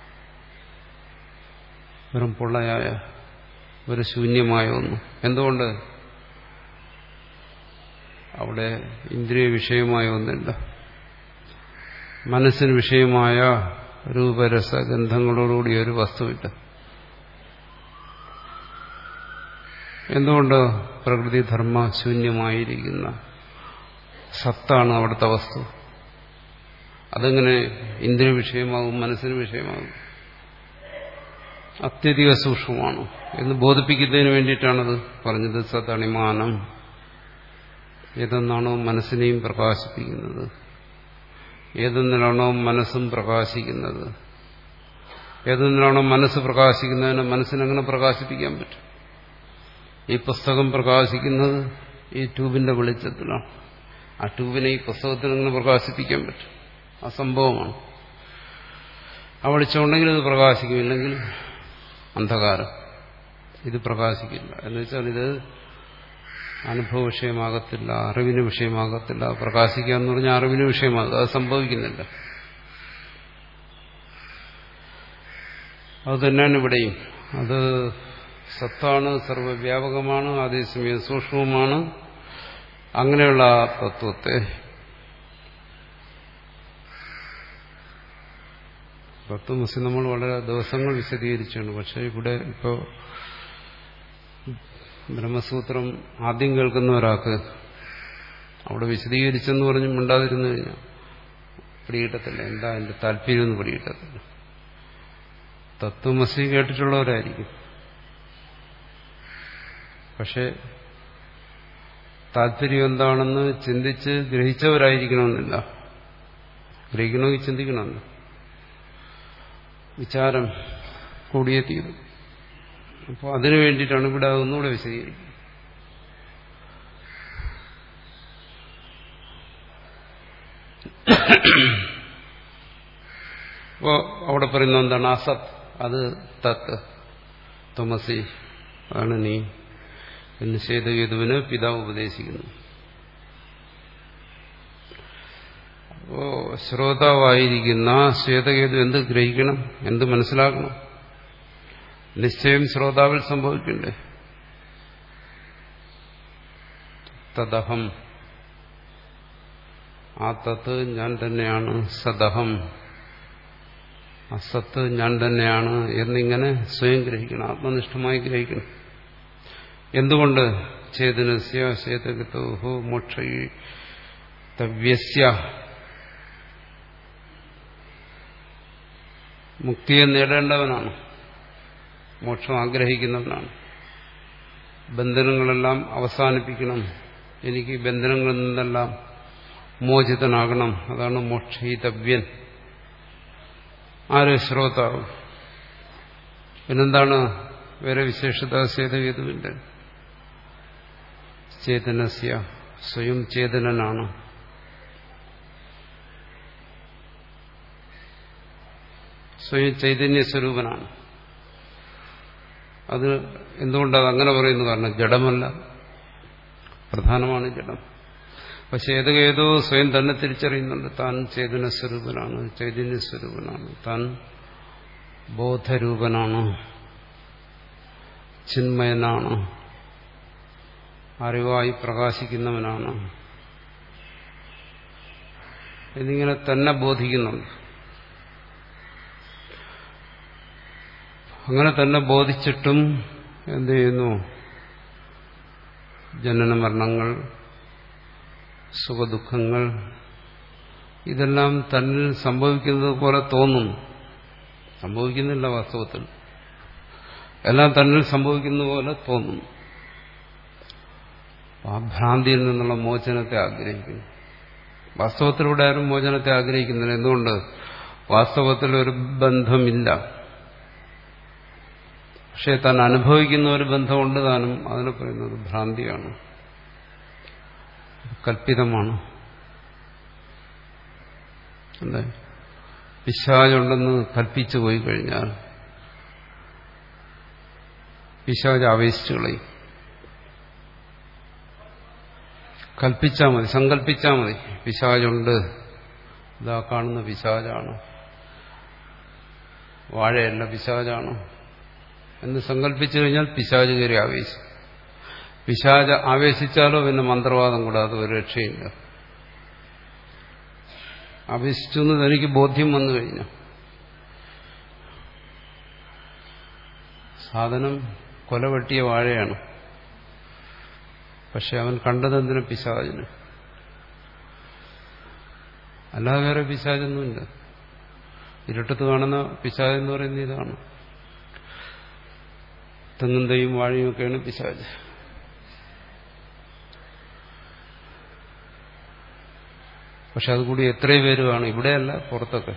വെറും പൊള്ളയായ ഒരു ശൂന്യമായ ഒന്ന് എന്തുകൊണ്ട് അവിടെ ഇന്ദ്രിയ വിഷയമായ ഒന്നില്ല മനസ്സിന് വിഷയമായ രൂപരസ ഗന്ധങ്ങളോടുകൂടി ഒരു വസ്തുവില്ല എന്തുകൊണ്ട് പ്രകൃതി ധർമ്മ ശൂന്യമായിരിക്കുന്ന സത്താണ് അവിടുത്തെ വസ്തു അതെങ്ങനെ ഇന്ദ്രിയ വിഷയമാകും മനസ്സിന് വിഷയമാകും അത്യധിക സൂക്ഷ്മമാണ് എന്ന് ബോധിപ്പിക്കുന്നതിന് വേണ്ടിയിട്ടാണത് പറഞ്ഞത് സതണിമാനം ഏതെന്നാണോ മനസ്സിനെയും പ്രകാശിപ്പിക്കുന്നത് ഏതെന്നിലാണോ മനസ്സും പ്രകാശിക്കുന്നത് ഏതെന്നിലാണോ മനസ്സ് പ്രകാശിക്കുന്നതിന് മനസ്സിനെങ്ങനെ പ്രകാശിപ്പിക്കാൻ പറ്റും ഈ പുസ്തകം പ്രകാശിക്കുന്നത് ഈ ട്യൂബിന്റെ വെളിച്ചത്തിലാണ് ആ ട്യൂബിനെ ഈ പുസ്തകത്തിൽ എങ്ങനെ പ്രകാശിപ്പിക്കാൻ പറ്റും അസംഭവമാണ് ആ വെളിച്ചമുണ്ടെങ്കിൽ ഇത് പ്രകാശിക്കും ഇല്ലെങ്കിൽ അന്ധകാരം ഇത് പ്രകാശിക്കില്ല എന്ന് വെച്ചാൽ ഇത് അനുഭവ വിഷയമാകത്തില്ല അറിവിന് വിഷയമാകത്തില്ല പ്രകാശിക്കുക എന്ന് പറഞ്ഞാൽ അറിവിന് വിഷയമാകും അത് സംഭവിക്കുന്നില്ല അത് തന്നെയാണ് ഇവിടെയും അത് സത്താണ് സർവവ്യാപകമാണ് അതേസമയം സൂക്ഷ്മവുമാണ് അങ്ങനെയുള്ള ആ തത്വത്തെ തത്വമസി നമ്മൾ വളരെ ദിവസങ്ങൾ വിശദീകരിച്ചാണ് പക്ഷെ ഇവിടെ ഇപ്പോൾ ബ്രഹ്മസൂത്രം ആദ്യം കേൾക്കുന്ന ഒരാൾക്ക് അവിടെ വിശദീകരിച്ചെന്ന് പറഞ്ഞ് മിണ്ടാതിരുന്നു കഴിഞ്ഞാൽ പിടികിട്ടത്തില്ല എന്താ എന്റെ താല്പര്യമൊന്നും പിടികിട്ടത്തില്ല തത്വമസി കേട്ടിട്ടുള്ളവരായിരിക്കും പക്ഷെ താല്പര്യം എന്താണെന്ന് ചിന്തിച്ച് ഗ്രഹിച്ചവരായിരിക്കണമെന്നില്ല ഗ്രഹിക്കണമെങ്കിൽ ചിന്തിക്കണമെന്ന് വിചാരം കൂടിയേ തീരും അപ്പോൾ അതിനു വേണ്ടിയിട്ടാണ് ഇവിടെ അതൊന്നുകൂടെ വിശദീകരിക്കുന്നത് അപ്പോൾ അവിടെ പറയുന്ന എന്താണ് അസത് അത് തത്ത് തോമസി അതാണ് നീ എന്ന് ശ്വേതകേതുവിന് പിതാവ് ഉപദേശിക്കുന്നു അപ്പോ ശ്രോതാവായിരിക്കുന്ന ശ്വേതകേതു എന്ത് ഗ്രഹിക്കണം എന്ത് മനസ്സിലാക്കണം നിശ്ചയം ശ്രോതാവിൽ സംഭവിക്കണ്ടേ തദഹം ആ തത്ത് ഞാൻ തന്നെയാണ് സദഹം അസത്ത് ഞാൻ തന്നെയാണ് എന്നിങ്ങനെ സ്വയം ഗ്രഹിക്കണം ആത്മനിഷ്ഠമായി ഗ്രഹിക്കണം എന്തുകൊണ്ട് ചേതനസ്യ ചേതകത്തോഹോ മോക്ഷവ്യസ്യ മുക്തിയെ നേടേണ്ടവനാണ് മോക്ഷം ആഗ്രഹിക്കുന്നവനാണ് ബന്ധനങ്ങളെല്ലാം അവസാനിപ്പിക്കണം എനിക്ക് ബന്ധനങ്ങളിൽ നിന്നെല്ലാം മോചിതനാകണം അതാണ് മോക്ഷയിതവ്യൻ ആര് ശ്രോതാവ് പിന്നെന്താണ് വേറെ വിശേഷത സേതവേതുവിന്റെ ചേതനസ്യ സ്വയം ചേതനനാണ് സ്വയം ചൈതന്യ സ്വരൂപനാണ് അത് എന്തുകൊണ്ടത് അങ്ങനെ പറയുന്നു കാരണം ജഡമല്ല പ്രധാനമാണ് ജഡം പക്ഷെ ഏതൊക്കെ സ്വയം തന്നെ തിരിച്ചറിയുന്നുണ്ട് താൻ ചേതന സ്വരൂപനാണ് ചൈതന്യ സ്വരൂപനാണ് താൻ ബോധരൂപനാണ് ചിന്മയനാണ് അറിവായി പ്രകാശിക്കുന്നവനാണ് എന്നിങ്ങനെ തന്നെ ബോധിക്കുന്നുണ്ട് അങ്ങനെ തന്നെ ബോധിച്ചിട്ടും എന്ത് ചെയ്യുന്നു ജനന മരണങ്ങൾ സുഖദുഃഖങ്ങൾ ഇതെല്ലാം തന്നിൽ സംഭവിക്കുന്നത് പോലെ തോന്നുന്നു സംഭവിക്കുന്നില്ല വാസ്തവത്തിൽ എല്ലാം തന്നിൽ സംഭവിക്കുന്ന പോലെ തോന്നുന്നു ആ ഭ്രാന്തിയിൽ നിന്നുള്ള മോചനത്തെ ആഗ്രഹിക്കുന്നു വാസ്തവത്തിലൂടെ ആരും മോചനത്തെ ആഗ്രഹിക്കുന്നില്ല എന്തുകൊണ്ട് വാസ്തവത്തിൽ ഒരു ബന്ധമില്ല പക്ഷെ താൻ അനുഭവിക്കുന്ന ഒരു ബന്ധമുണ്ട് താനും അതിനെ പറയുന്നത് ഭ്രാന്തിയാണ് കൽപ്പിതമാണ് എന്താ പിശാജുണ്ടെന്ന് കൽപ്പിച്ചു പോയി കഴിഞ്ഞാൽ പിശാജ് ആവേശിച്ചു കളയും കൽപ്പിച്ചാൽ മതി സങ്കല്പിച്ചാൽ മതി പിശാജുണ്ട് ഇതാ കാണുന്ന പിശാജാണ് വാഴയല്ല പിശാജാണ് എന്ന് സങ്കല്പിച്ചു കഴിഞ്ഞാൽ പിശാജ് കയറി ആവേശിക്കും പിശാജ് ആവേശിച്ചാലോ പിന്നെ മന്ത്രവാദം കൂടാതെ ഒരു രക്ഷയില്ല ആവേശിച്ചു എന്ന് തനിക്ക് ബോധ്യം വന്നു കഴിഞ്ഞു സാധനം കൊലവെട്ടിയ വാഴയാണ് പക്ഷെ അവൻ കണ്ടതെന്തിനും പിശാചിന് അല്ലാതെ വേറെ പിശാചൊന്നുമില്ല ഇരുട്ടത്ത് കാണുന്ന പിശാജ് എന്ന് പറയുന്ന ഇതാണ് തെങ്ങും തൈയും വാഴയും ഒക്കെയാണ് പിശാജ് പക്ഷെ അതുകൂടി എത്രയും പേര് കാണും ഇവിടെയല്ല പുറത്തൊക്കെ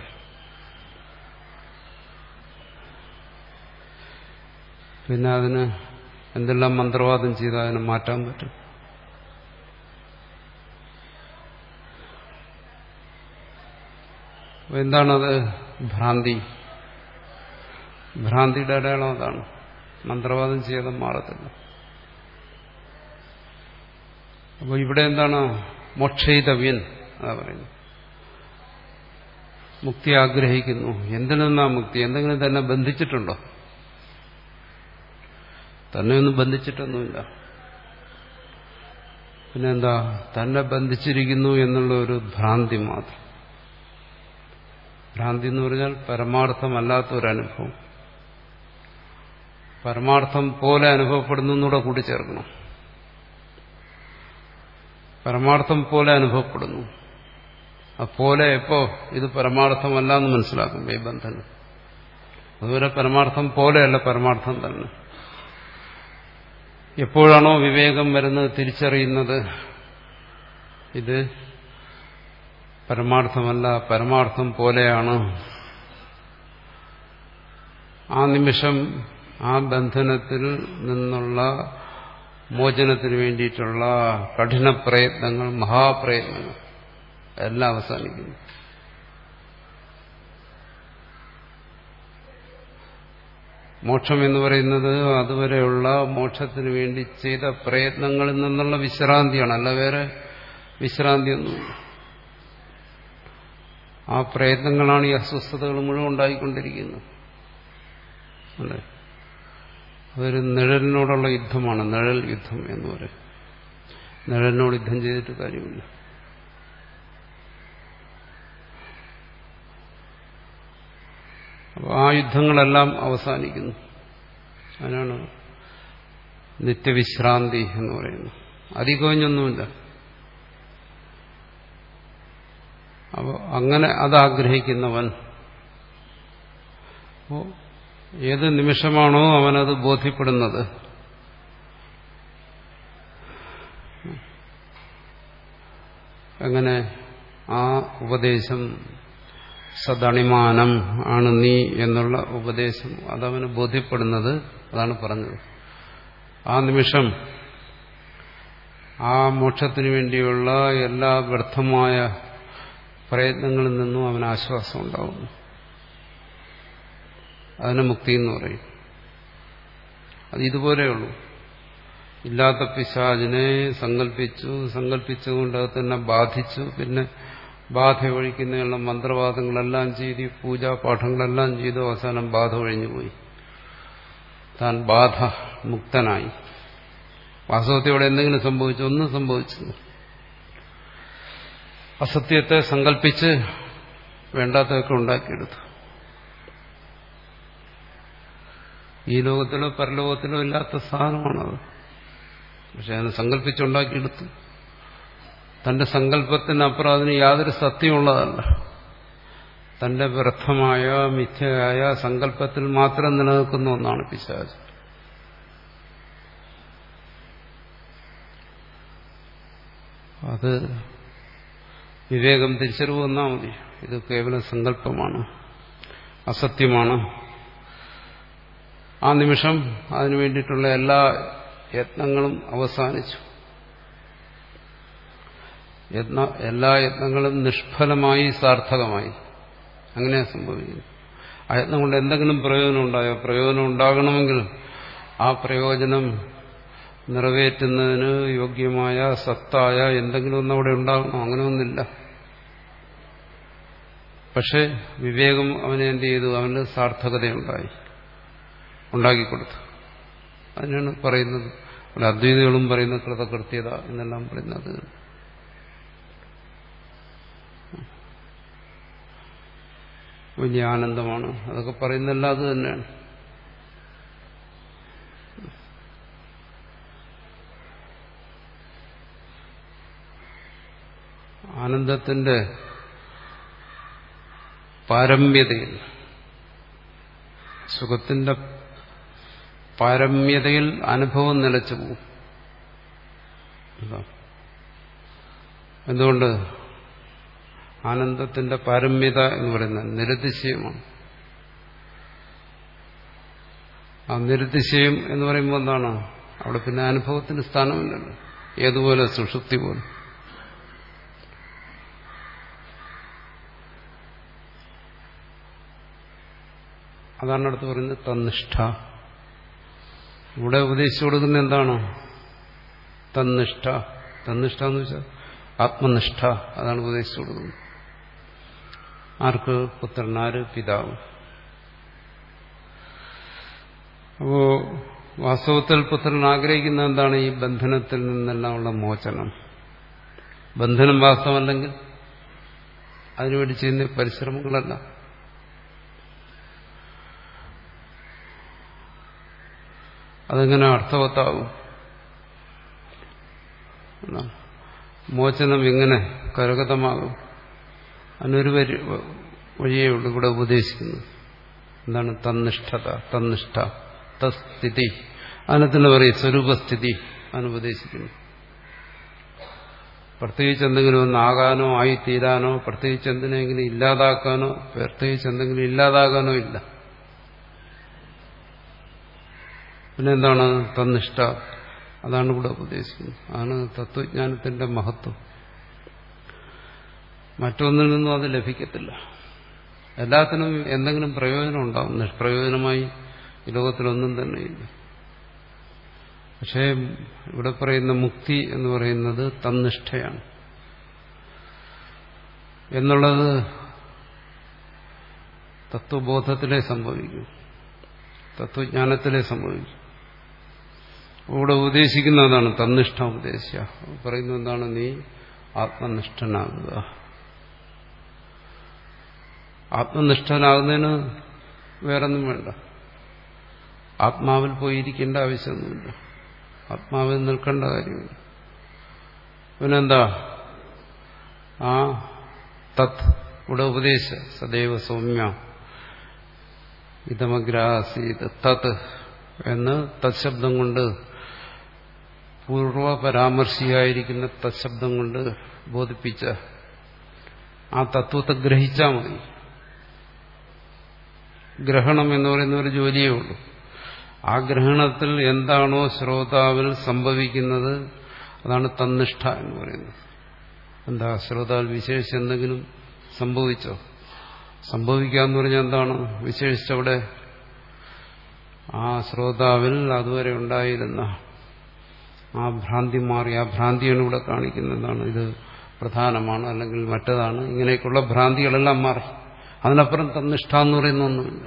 പിന്നെ അതിന് എന്തെല്ലാം മന്ത്രവാദം ചെയ്താൽ അതിനെ മാറ്റാൻ പറ്റും എന്താണത് ഭ്രാന്തി ഭ്രാന്തിയുടെ അടയാളം അതാണ് മന്ത്രവാദം ചെയ്ത് മാറത്തില്ല അപ്പോൾ ഇവിടെ എന്താണ് മോക്ഷയിതവ്യൻ അതാ പറയുന്നത് മുക്തി ആഗ്രഹിക്കുന്നു എന്തിൽ നിന്നാ മുക്തി എന്തെങ്കിലും തന്നെ ബന്ധിച്ചിട്ടുണ്ടോ തന്നെ ഒന്നും ബന്ധിച്ചിട്ടൊന്നുമില്ല പിന്നെന്താ തന്നെ ബന്ധിച്ചിരിക്കുന്നു എന്നുള്ള ഒരു ഭ്രാന്തി മാത്രം ഭ്രാന്തി എന്ന് പറഞ്ഞാൽ പരമാർത്ഥമല്ലാത്ത ഒരു അനുഭവം പരമാർത്ഥം പോലെ അനുഭവപ്പെടുന്നു എന്നൂടെ കൂട്ടിച്ചേർക്കണം പരമാർത്ഥം പോലെ അനുഭവപ്പെടുന്നു അപ്പോലെ എപ്പോ ഇത് പരമാർത്ഥമല്ല എന്ന് മനസ്സിലാക്കും ഈ ബന്ധങ്ങൾ അതുവരെ പരമാർത്ഥം പോലെയല്ല പരമാർത്ഥം തന്നെ എപ്പോഴാണോ വിവേകം വരുന്നത് തിരിച്ചറിയുന്നത് ഇത് പരമാർത്ഥമല്ല പരമാർത്ഥം പോലെയാണ് ആ നിമിഷം ആ ബന്ധനത്തിൽ നിന്നുള്ള മോചനത്തിന് വേണ്ടിയിട്ടുള്ള കഠിന പ്രയത്നങ്ങൾ മഹാപ്രയത്നങ്ങൾ എല്ലാം അവസാനിക്കുന്നു മോക്ഷം എന്ന് പറയുന്നത് അതുവരെയുള്ള മോക്ഷത്തിന് വേണ്ടി ചെയ്ത പ്രയത്നങ്ങളിൽ നിന്നുള്ള വിശ്രാന്തിയാണ് അല്ല വേറെ വിശ്രാന്തിയൊന്നും ആ പ്രയത്നങ്ങളാണ് ഈ അസ്വസ്ഥതകൾ മുഴുവൻ ഉണ്ടായിക്കൊണ്ടിരിക്കുന്നത് അല്ലേ അതൊരു നിഴലിനോടുള്ള യുദ്ധമാണ് നിഴൽ യുദ്ധം എന്ന് പറയും നിഴലിനോട് യുദ്ധം ചെയ്തിട്ട് കാര്യമില്ല അപ്പോൾ ആ യുദ്ധങ്ങളെല്ലാം അവസാനിക്കുന്നു അതിനാണ് നിത്യവിശ്രാന്തി എന്ന് പറയുന്നത് അധികമൊന്നുമില്ല അപ്പോൾ അങ്ങനെ അതാഗ്രഹിക്കുന്നവൻ അപ്പോൾ ഏത് നിമിഷമാണോ അവനത് ബോധ്യപ്പെടുന്നത് എങ്ങനെ ഉപദേശം സദണിമാനം ആണ് നീ എന്നുള്ള ഉപദേശം അതവന് ബോധ്യപ്പെടുന്നത് അതാണ് പറഞ്ഞത് ആ നിമിഷം ആ മോക്ഷത്തിനു വേണ്ടിയുള്ള എല്ലാ വ്യർത്ഥമായ പ്രയത്നങ്ങളിൽ നിന്നും അവന് ആശ്വാസം ഉണ്ടാകുന്നു അതിന് മുക്തി എന്ന് പറയും അത് ഇതുപോലെയുള്ളൂ ഇല്ലാത്ത പിശാചിനെ സങ്കല്പിച്ചു സങ്കല്പിച്ചുകൊണ്ട് അത് തന്നെ ബാധിച്ചു പിന്നെ ബാധ ഒഴിക്കുന്നതിനുള്ള മന്ത്രവാദങ്ങളെല്ലാം ചെയ്ത് പൂജാപാഠങ്ങളെല്ലാം ചെയ്തു അവസാനം ബാധ ഒഴിഞ്ഞുപോയി താൻ ബാധ മുക്തനായി വാസ്തവത്തിൽ ഇവിടെ എന്തെങ്കിലും സംഭവിച്ചു ഒന്നും സംഭവിച്ചില്ല അസത്യത്തെ സങ്കല്പിച്ച് വേണ്ടാത്തതൊക്കെ ഉണ്ടാക്കിയെടുത്തു ഈ ലോകത്തിലോ പരലോകത്തിലോ ഇല്ലാത്ത സാധനമാണത് പക്ഷെ അതിനെ സങ്കല്പിച്ചുണ്ടാക്കിയെടുത്തു തന്റെ സങ്കല്പത്തിനപ്പുറം അതിന് യാതൊരു സത്യമുള്ളതല്ല തന്റെ വ്യർത്ഥമായ മിഥ്യയായ സങ്കല്പത്തിൽ മാത്രം നിലനിൽക്കുന്ന ഒന്നാണ് പിശാച് അത് വിവേകം തിരിച്ചറിവ് വന്നാൽ മതി ഇത് കേവലം സങ്കല്പമാണ് അസത്യമാണ് ആ നിമിഷം അതിനു വേണ്ടിയിട്ടുള്ള എല്ലാ യത്നങ്ങളും അവസാനിച്ചു യത്ന എല്ലാ യത്നങ്ങളും നിഷ്ഫലമായി സാർത്ഥകമായി അങ്ങനെ സംഭവിക്കുന്നു ആ യത്നം കൊണ്ട് എന്തെങ്കിലും പ്രയോജനം ഉണ്ടായോ പ്രയോജനം ഉണ്ടാകണമെങ്കിൽ ആ പ്രയോജനം നിറവേറ്റുന്നതിന് യോഗ്യമായ സത്തായ എന്തെങ്കിലും ഒന്നും അവിടെ ഉണ്ടാകണം അങ്ങനെയൊന്നില്ല പക്ഷെ വിവേകം അവനെ എന്ത് ചെയ്തു അവന് സാർത്ഥകതയുണ്ടായി ഉണ്ടാക്കിക്കൊടുത്തു അതിനാണ് പറയുന്നത് അവിടെ അദ്വൈതികളും പറയുന്ന കൃതകൃത്യത എന്നെല്ലാം പറയുന്നത് വലിയ ആനന്ദമാണ് അതൊക്കെ പറയുന്നല്ല അത് തന്നെയാണ് ആനന്ദത്തിന്റെ പാരമ്യതയിൽ സുഖത്തിന്റെ പാരമ്യതയിൽ അനുഭവം നിലച്ചു പോകും എന്തുകൊണ്ട് ആനന്ദത്തിന്റെ പാരമ്യത എന്ന് പറയുന്നത് നിരതിശയമാണ് ആ നിരതിശയം എന്ന് പറയുമ്പോൾ എന്താണ് അവിടെ പിന്നെ അനുഭവത്തിന് സ്ഥാനമില്ലല്ലോ ഏതുപോലെ സുഷുപ്തി പോലെ അതാണ് അടുത്ത് പറയുന്നത് തന്നിഷ്ഠ ഇവിടെ ഉപദേശിച്ചു കൊടുക്കുന്ന എന്താണ് തന്നിഷ്ഠ തന്നിഷ്ഠ എന്ന് വെച്ചാൽ ആത്മനിഷ്ഠ അതാണ് ഉപദേശിച്ചു കൊടുക്കുന്നത് ആർക്ക് പുത്രനാര് പിതാവ് അപ്പോ വാസ്തവത്തിൽ പുത്രൻ ആഗ്രഹിക്കുന്ന എന്താണ് ഈ ബന്ധനത്തിൽ നിന്നെല്ലാം ഉള്ള മോചനം ബന്ധനം വാസ്തവമല്ലെങ്കിൽ അതിനുവേണ്ടി ചെയ്യുന്ന പരിശ്രമങ്ങളല്ല അതെങ്ങനെ അർത്ഥവത്താകും മോചനം എങ്ങനെ കരഗതമാകും അതിനൊരു വരി വഴിയേ ഉള്ളൂ ഇവിടെ ഉപദേശിക്കുന്നത് എന്താണ് തന്നിഷ്ഠത തന്നിഷ്ഠ തസ്ഥിതി അതിനെ തന്നെ പറയും സ്വരൂപസ്ഥിതി അനുപദേശിക്കുന്നു പ്രത്യേകിച്ച് എന്തെങ്കിലും ഒന്നാകാനോ ആയിത്തീരാനോ പ്രത്യേകിച്ച് എന്തിനെങ്കിലും ഇല്ലാതാക്കാനോ പ്രത്യേകിച്ച് എന്തെങ്കിലും ഇല്ലാതാകാനോ ഇല്ല പിന്നെന്താണ് തന്നിഷ്ഠ അതാണ് ഇവിടെ ഉപദേശിക്കുന്നത് അതാണ് തത്വജ്ഞാനത്തിന്റെ മഹത്വം മറ്റൊന്നിൽ നിന്നും അത് ലഭിക്കത്തില്ല എല്ലാത്തിനും എന്തെങ്കിലും പ്രയോജനം ഉണ്ടാവും നിഷ്പ്രയോജനമായി ഈ ലോകത്തിലൊന്നും തന്നെയില്ല പക്ഷേ ഇവിടെ പറയുന്ന മുക്തി എന്ന് പറയുന്നത് തന്നിഷ്ഠയാണ് എന്നുള്ളത് തത്വബോധത്തിലേ സംഭവിക്കും തത്വജ്ഞാനത്തിലേ സംഭവിക്കും ഇവിടെ ഉപദേശിക്കുന്നതാണ് തന്നിഷ്ഠ ഉപദേശിച്ച പറയുന്നത് എന്താണ് നീ ആത്മനിഷ്ഠനാകുക ആത്മനിഷ്ഠനാകുന്നതിന് വേറൊന്നും വേണ്ട ആത്മാവിൽ പോയിരിക്കേണ്ട ആവശ്യമൊന്നുമില്ല ആത്മാവിൽ നിൽക്കേണ്ട കാര്യമില്ല പിന്നെന്താ ആ തത് ഇവിടെ ഉപദേശ സദൈവ സൗമ്യ ഇതമഗ്രാസീത് തത് എന്ന് തത്ശബ്ദം കൊണ്ട് പൂർവ പരാമർശിയായിരിക്കുന്ന തത്ശബ്ദം കൊണ്ട് ബോധിപ്പിച്ച ആ തത്വത്തെ ഗ്രഹിച്ചാൽ മതി ഗ്രഹണം എന്ന് പറയുന്ന ഒരു ജോലിയേ ഉള്ളൂ ആ ഗ്രഹണത്തിൽ എന്താണോ ശ്രോതാവിൽ സംഭവിക്കുന്നത് അതാണ് തന്നിഷ്ഠ എന്ന് പറയുന്നത് എന്താ ശ്രോതാവിൽ വിശേഷിച്ച് എന്തെങ്കിലും സംഭവിച്ചോ സംഭവിക്കുക എന്ന് പറഞ്ഞാൽ എന്താണ് വിശേഷിച്ചവിടെ ആ ശ്രോതാവിൽ അതുവരെ ഉണ്ടായിരുന്ന ആ ഭ്രാന്തി മാറി ആ ഭ്രാന്തിയാണ് ഇവിടെ കാണിക്കുന്നതാണ് ഇത് പ്രധാനമാണ് അല്ലെങ്കിൽ മറ്റതാണ് ഇങ്ങനെയൊക്കെയുള്ള ഭ്രാന്തികളെല്ലാം മാറി അതിനപ്പുറം തന്നിഷ്ഠ എന്ന് പറയുന്ന ഒന്നുമില്ല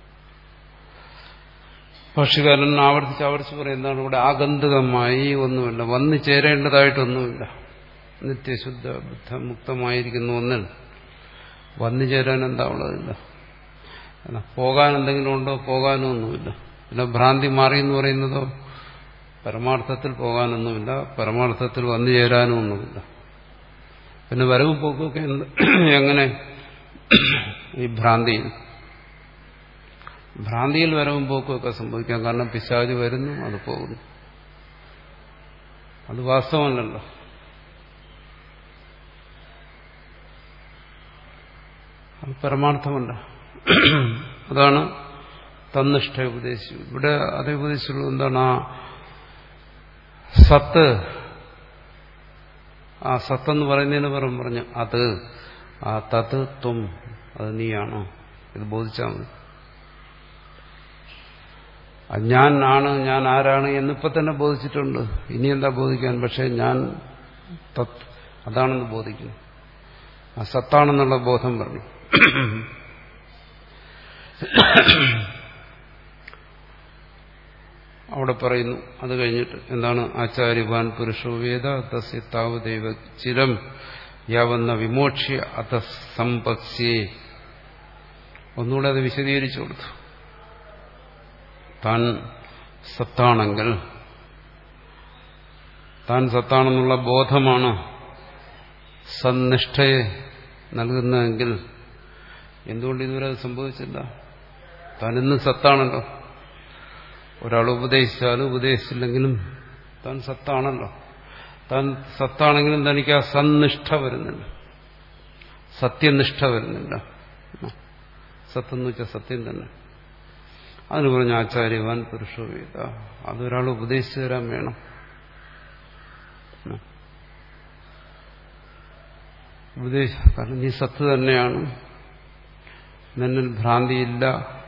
ഭാഷകാരൻ ആവർത്തിച്ച് ആവർത്തിച്ച് പറയുന്നതാണ് ഇവിടെ ആഗന്തുകമായി ഒന്നുമില്ല വന്നു ചേരേണ്ടതായിട്ടൊന്നുമില്ല നിത്യശുദ്ധ ബുദ്ധ മുക്തമായിരിക്കുന്ന ഒന്നിൽ വന്നു ചേരാൻ എന്താ ഉള്ളതില്ല പോകാൻ എന്തെങ്കിലും ഉണ്ടോ പോകാനും ഒന്നുമില്ല പിന്നെ ഭ്രാന്തി മാറി എന്ന് പറയുന്നതോ പരമാർത്ഥത്തിൽ പോകാനൊന്നുമില്ല പരമാർത്ഥത്തിൽ വന്നു ചേരാനും ഒന്നുമില്ല പിന്നെ വരവും പോക്കൊക്കെ എങ്ങനെ ഈ ഭ്രാന്തിയിൽ ഭ്രാന്തിയിൽ വരവും പോക്കുമൊക്കെ സംഭവിക്കാം കാരണം പിശാജ് വരുന്നു അത് പോകുന്നു അത് വാസ്തവമല്ലല്ലോ അത് പരമാർത്ഥമല്ല അതാണ് തന്നിഷ്ഠ ഉപദേശിച്ചു ഇവിടെ അതേ ഉപദേശിച്ചുള്ളൂ എന്താണ് ആ സത്ത് ആ സത്തെന്ന് പറയുന്നതിന് പുറം പറഞ്ഞു അത് ആ തത് ത്വം അത് നീയാണോ ഇത് ബോധിച്ചാൽ മതി ഞാൻ ആണ് ഞാൻ ആരാണ് എന്നിപ്പോ തന്നെ ബോധിച്ചിട്ടുണ്ട് ഇനി എന്താ ബോധിക്കാൻ പക്ഷെ ഞാൻ തത് അതാണെന്ന് ബോധിക്കുന്നു ആ സത്താണെന്നുള്ള ബോധം പറഞ്ഞു അവിടെ പറയുന്നു അത് കഴിഞ്ഞിട്ട് എന്താണ് ആചാര്യവാൻ പുരുഷോ വേദ തസ്യ താവദേവ ചിരം യാവന്ന വിമോക്ഷ്യ അത സമ്പത്സ്യേ ഒന്നുകൂടെ അത് വിശദീകരിച്ചു കൊടുത്തു താൻ സത്താണെങ്കിൽ താൻ സത്താണെന്നുള്ള ബോധമാണ് സന്നിഷ്ഠയെ നൽകുന്നതെങ്കിൽ എന്തുകൊണ്ട് ഇതുവരെ അത് സംഭവിച്ചില്ല താൻ ഇന്നും സത്താണല്ലോ ഒരാൾ ഉപദേശിച്ചാലും ഉപദേശിച്ചില്ലെങ്കിലും താൻ സത്താണല്ലോ താൻ സത്താണെങ്കിലും തനിക്ക് ആ സന്നിഷ്ഠ വരുന്നില്ല സത്യനിഷ്ഠ വരുന്നില്ല സത്തെന്ന് വെച്ചാൽ സത്യം തന്നെ അതിന് പറഞ്ഞ ആചാര്യവാൻ പുരുഷോവേദ അതൊരാൾ ഉപദേശിച്ചു തരാൻ വേണം ഉപദേശ കാരണം നീ സത്ത് തന്നെയാണ് നിന്നിൽ ഭ്രാന്തിയില്ല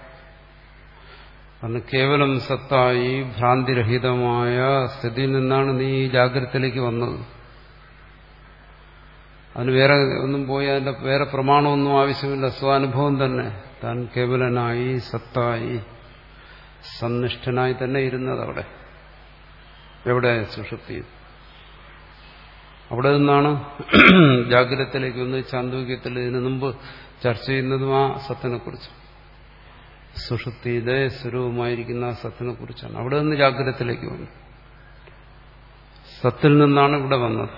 കാരണം കേവലം സത്തായി ഭ്രാന്തിരഹിതമായ സ്ഥിതിയിൽ നിന്നാണ് നീ ഈ ജാഗ്രതത്തിലേക്ക് വന്നത് അതിന് വേറെ ഒന്നും പോയി അതിന്റെ വേറെ പ്രമാണമൊന്നും ആവശ്യമില്ല സ്വാനുഭവം തന്നെ താൻ കേവലനായി സത്തായി സന്നിഷ്ഠനായി തന്നെ ഇരുന്നത് അവിടെ എവിടെ സുഷുപ്തി അവിടെ നിന്നാണ് ജാഗ്രതത്തിലേക്ക് വന്ന് ചാന്തോക്യത്തിൽ ഇതിനു മുമ്പ് ചർച്ച ചെയ്യുന്നതും ആ സത്തിനെക്കുറിച്ച് സുഷുപ്തിയിലെ സ്വരൂപമായിരിക്കുന്ന ആ സത്തിനെ കുറിച്ചാണ് അവിടെ നിന്ന് ജാഗ്രതത്തിലേക്ക് വന്നു സത്തിൽ നിന്നാണ് ഇവിടെ വന്നത്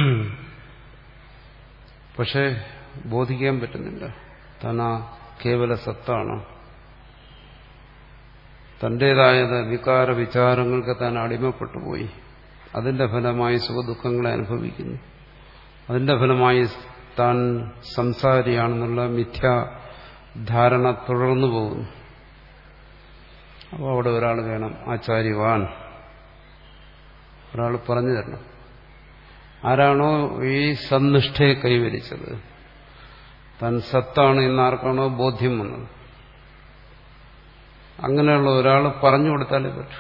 പക്ഷെ ബോധിക്കാൻ പറ്റുന്നില്ല താൻ ആ കേവല സത്താണ് തന്റേതായത് വികാര വിചാരങ്ങൾക്ക് താൻ അടിമപ്പെട്ടു പോയി അതിന്റെ ഫലമായി സുഖദുഃഖങ്ങളെ അനുഭവിക്കുന്നു അതിന്റെ ഫലമായി താൻ സംസാരിയാണെന്നുള്ള മിഥ്യാധാരണ തുടർന്നു പോകുന്നു അപ്പോൾ അവിടെ ഒരാൾ വേണം ആചാര്യവാൻ ഒരാൾ പറഞ്ഞു തരണം ആരാണോ ഈ സന്നിഷ്ഠയെ കൈവരിച്ചത് താൻ സത്താണ് എന്നാർക്കാണോ ബോധ്യം വന്നത് അങ്ങനെയുള്ള ഒരാൾ പറഞ്ഞു കൊടുത്താലേ പറ്റൂ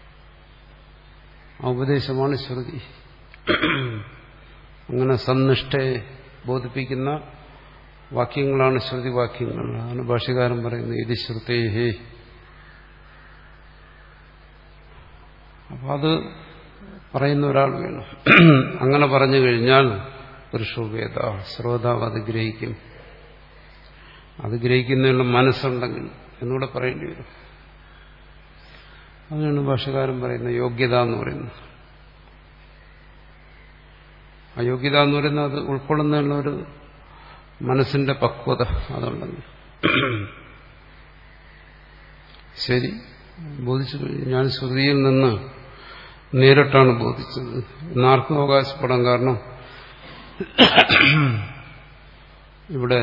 ആ ഉപദേശമാണ് ശ്രുതി അങ്ങനെ സന്നിഷ്ഠയെ ബോധിപ്പിക്കുന്ന വാക്യങ്ങളാണ് ശ്രുതി വാക്യങ്ങൾ അതാണ് ഭാഷകാരൻ പറയുന്നത് ഇത് ശ്രുതേഹേ അപ്പൊ അത് പറയുന്ന ഒരാൾ വേണം അങ്ങനെ പറഞ്ഞു കഴിഞ്ഞാൽ പുരുഷോവേദ ശ്രോതാവ് അത് ഗ്രഹിക്കും അത് ഗ്രഹിക്കുന്നതിനുള്ള മനസ്സുണ്ടെങ്കിൽ എന്നൂടെ പറയേണ്ടി വരും അതിനാണ് ഭാഷകാരൻ പറയുന്നത് യോഗ്യത എന്ന് പറയുന്നത് ആ യോഗ്യത എന്ന് പറയുന്നത് അത് ഉൾക്കൊള്ളുന്നതിനുള്ള ഒരു മനസ്സിന്റെ പക്വത അതുണ്ടെങ്കിൽ ശരി ബോധിച്ചു കഴിഞ്ഞു ഞാൻ ശ്രുതിയിൽ നിന്ന് നേരിട്ടാണ് ബോധിച്ചത് എന്നാർക്കും അവകാശപ്പെടാം കാരണം ഇവിടെ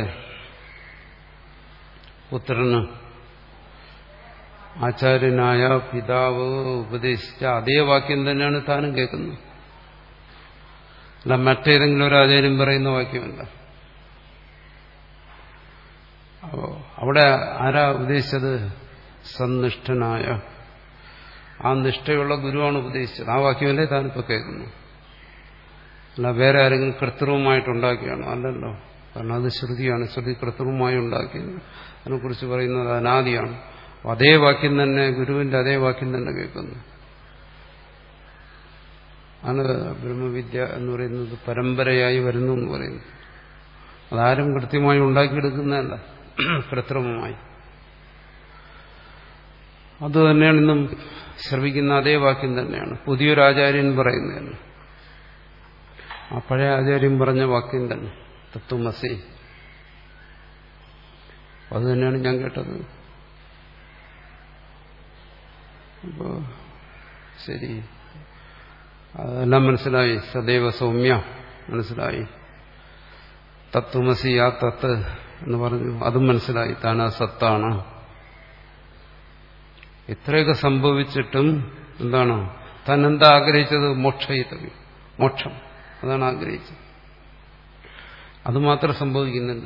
പുത്രന് ആചാര്യനായ പിതാവ് ഉപദേശിച്ച അതേ വാക്യം തന്നെയാണ് താനും കേൾക്കുന്നത് അല്ല മറ്റേതെങ്കിലും ഒരു ആചാര്യം പറയുന്ന വാക്യമല്ല അപ്പോ അവിടെ ആരാ ഉദ്ദേശിച്ചത് സന്നിഷ്ഠനായ ആ നിഷ്ഠയുള്ള ഗുരുവാണ് ഉപദേശിച്ചത് ആ വാക്യമല്ലേ താനിപ്പോൾ കേൾക്കുന്നു അല്ല വേറെ ആരെങ്കിലും കൃത്രിമമായിട്ടുണ്ടാക്കിയാണോ അല്ലല്ലോ കാരണം അത് ശ്രുതിയാണ് ശ്രുതി കൃത്രിമമായി ഉണ്ടാക്കിയത് അതിനെക്കുറിച്ച് പറയുന്നത് അനാദിയാണ് അതേ വാക്യം തന്നെ ഗുരുവിന്റെ അതേ വാക്യം തന്നെ കേൾക്കുന്നു ആണ് ബ്രഹ്മവിദ്യ എന്ന് പറയുന്നത് പരമ്പരയായി വരുന്നു എന്ന് പറയുന്നു അതാരും കൃത്യമായി ഉണ്ടാക്കിയെടുക്കുന്നതല്ല കൃത്രിമമായി അത് തന്നെയാണ് ഇന്നും ശ്രവിക്കുന്ന അതേ വാക്യം തന്നെയാണ് പുതിയൊരു ആചാര്യൻ പറയുന്നതല്ല ആ പഴയ ആചാര്യൻ പറഞ്ഞ വാക്യം തന്നെ തത്വമസി അത് തന്നെയാണ് ഞാൻ കേട്ടത് അപ്പോ ശരി അതെല്ലാം മനസ്സിലായി സദൈവ സൗമ്യ മനസ്സിലായി തത്വമസി ആ തത്ത് എന്ന് പറഞ്ഞു അതും മനസ്സിലായി താൻ ആ സത്താണ് ഇത്രയൊക്കെ സംഭവിച്ചിട്ടും എന്താണ് താൻ എന്താ ആഗ്രഹിച്ചത് മോക്ഷയിത്തവ്യം മോക്ഷം അതാണ് ആഗ്രഹിച്ചത് അതുമാത്രം സംഭവിക്കുന്നില്ല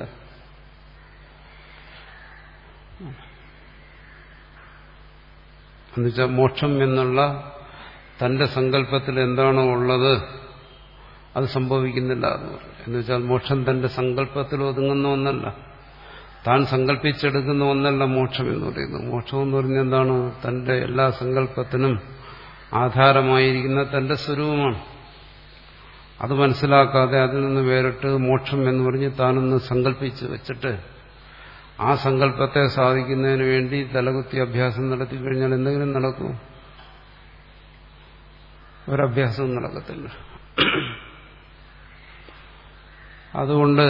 എന്നുവെച്ചാൽ മോക്ഷം എന്നുള്ള തന്റെ സങ്കല്പത്തിൽ എന്താണോ ഉള്ളത് അത് സംഭവിക്കുന്നില്ല എന്ന് പറഞ്ഞു എന്നുവെച്ചാൽ മോക്ഷം തന്റെ സങ്കല്പത്തിൽ ഒതുങ്ങുന്ന ഒന്നല്ല താൻ സങ്കല്പിച്ചെടുക്കുന്ന ഒന്നല്ല മോക്ഷം എന്ന് പറയുന്നത് മോക്ഷം എന്ന് പറഞ്ഞാൽ എന്താണ് തന്റെ എല്ലാ സങ്കല്പത്തിനും ആധാരമായിരിക്കുന്ന തന്റെ സ്വരൂപമാണ് അത് മനസ്സിലാക്കാതെ അതിൽ നിന്ന് വേറിട്ട് മോക്ഷം എന്ന് പറഞ്ഞ് താനൊന്ന് സങ്കല്പിച്ച് വെച്ചിട്ട് ആ സങ്കല്പത്തെ സാധിക്കുന്നതിന് വേണ്ടി തലകുത്തി അഭ്യാസം നടത്തി കഴിഞ്ഞാൽ എന്തെങ്കിലും നടക്കും ഒരഭ്യാസവും നടക്കത്തില്ല അതുകൊണ്ട്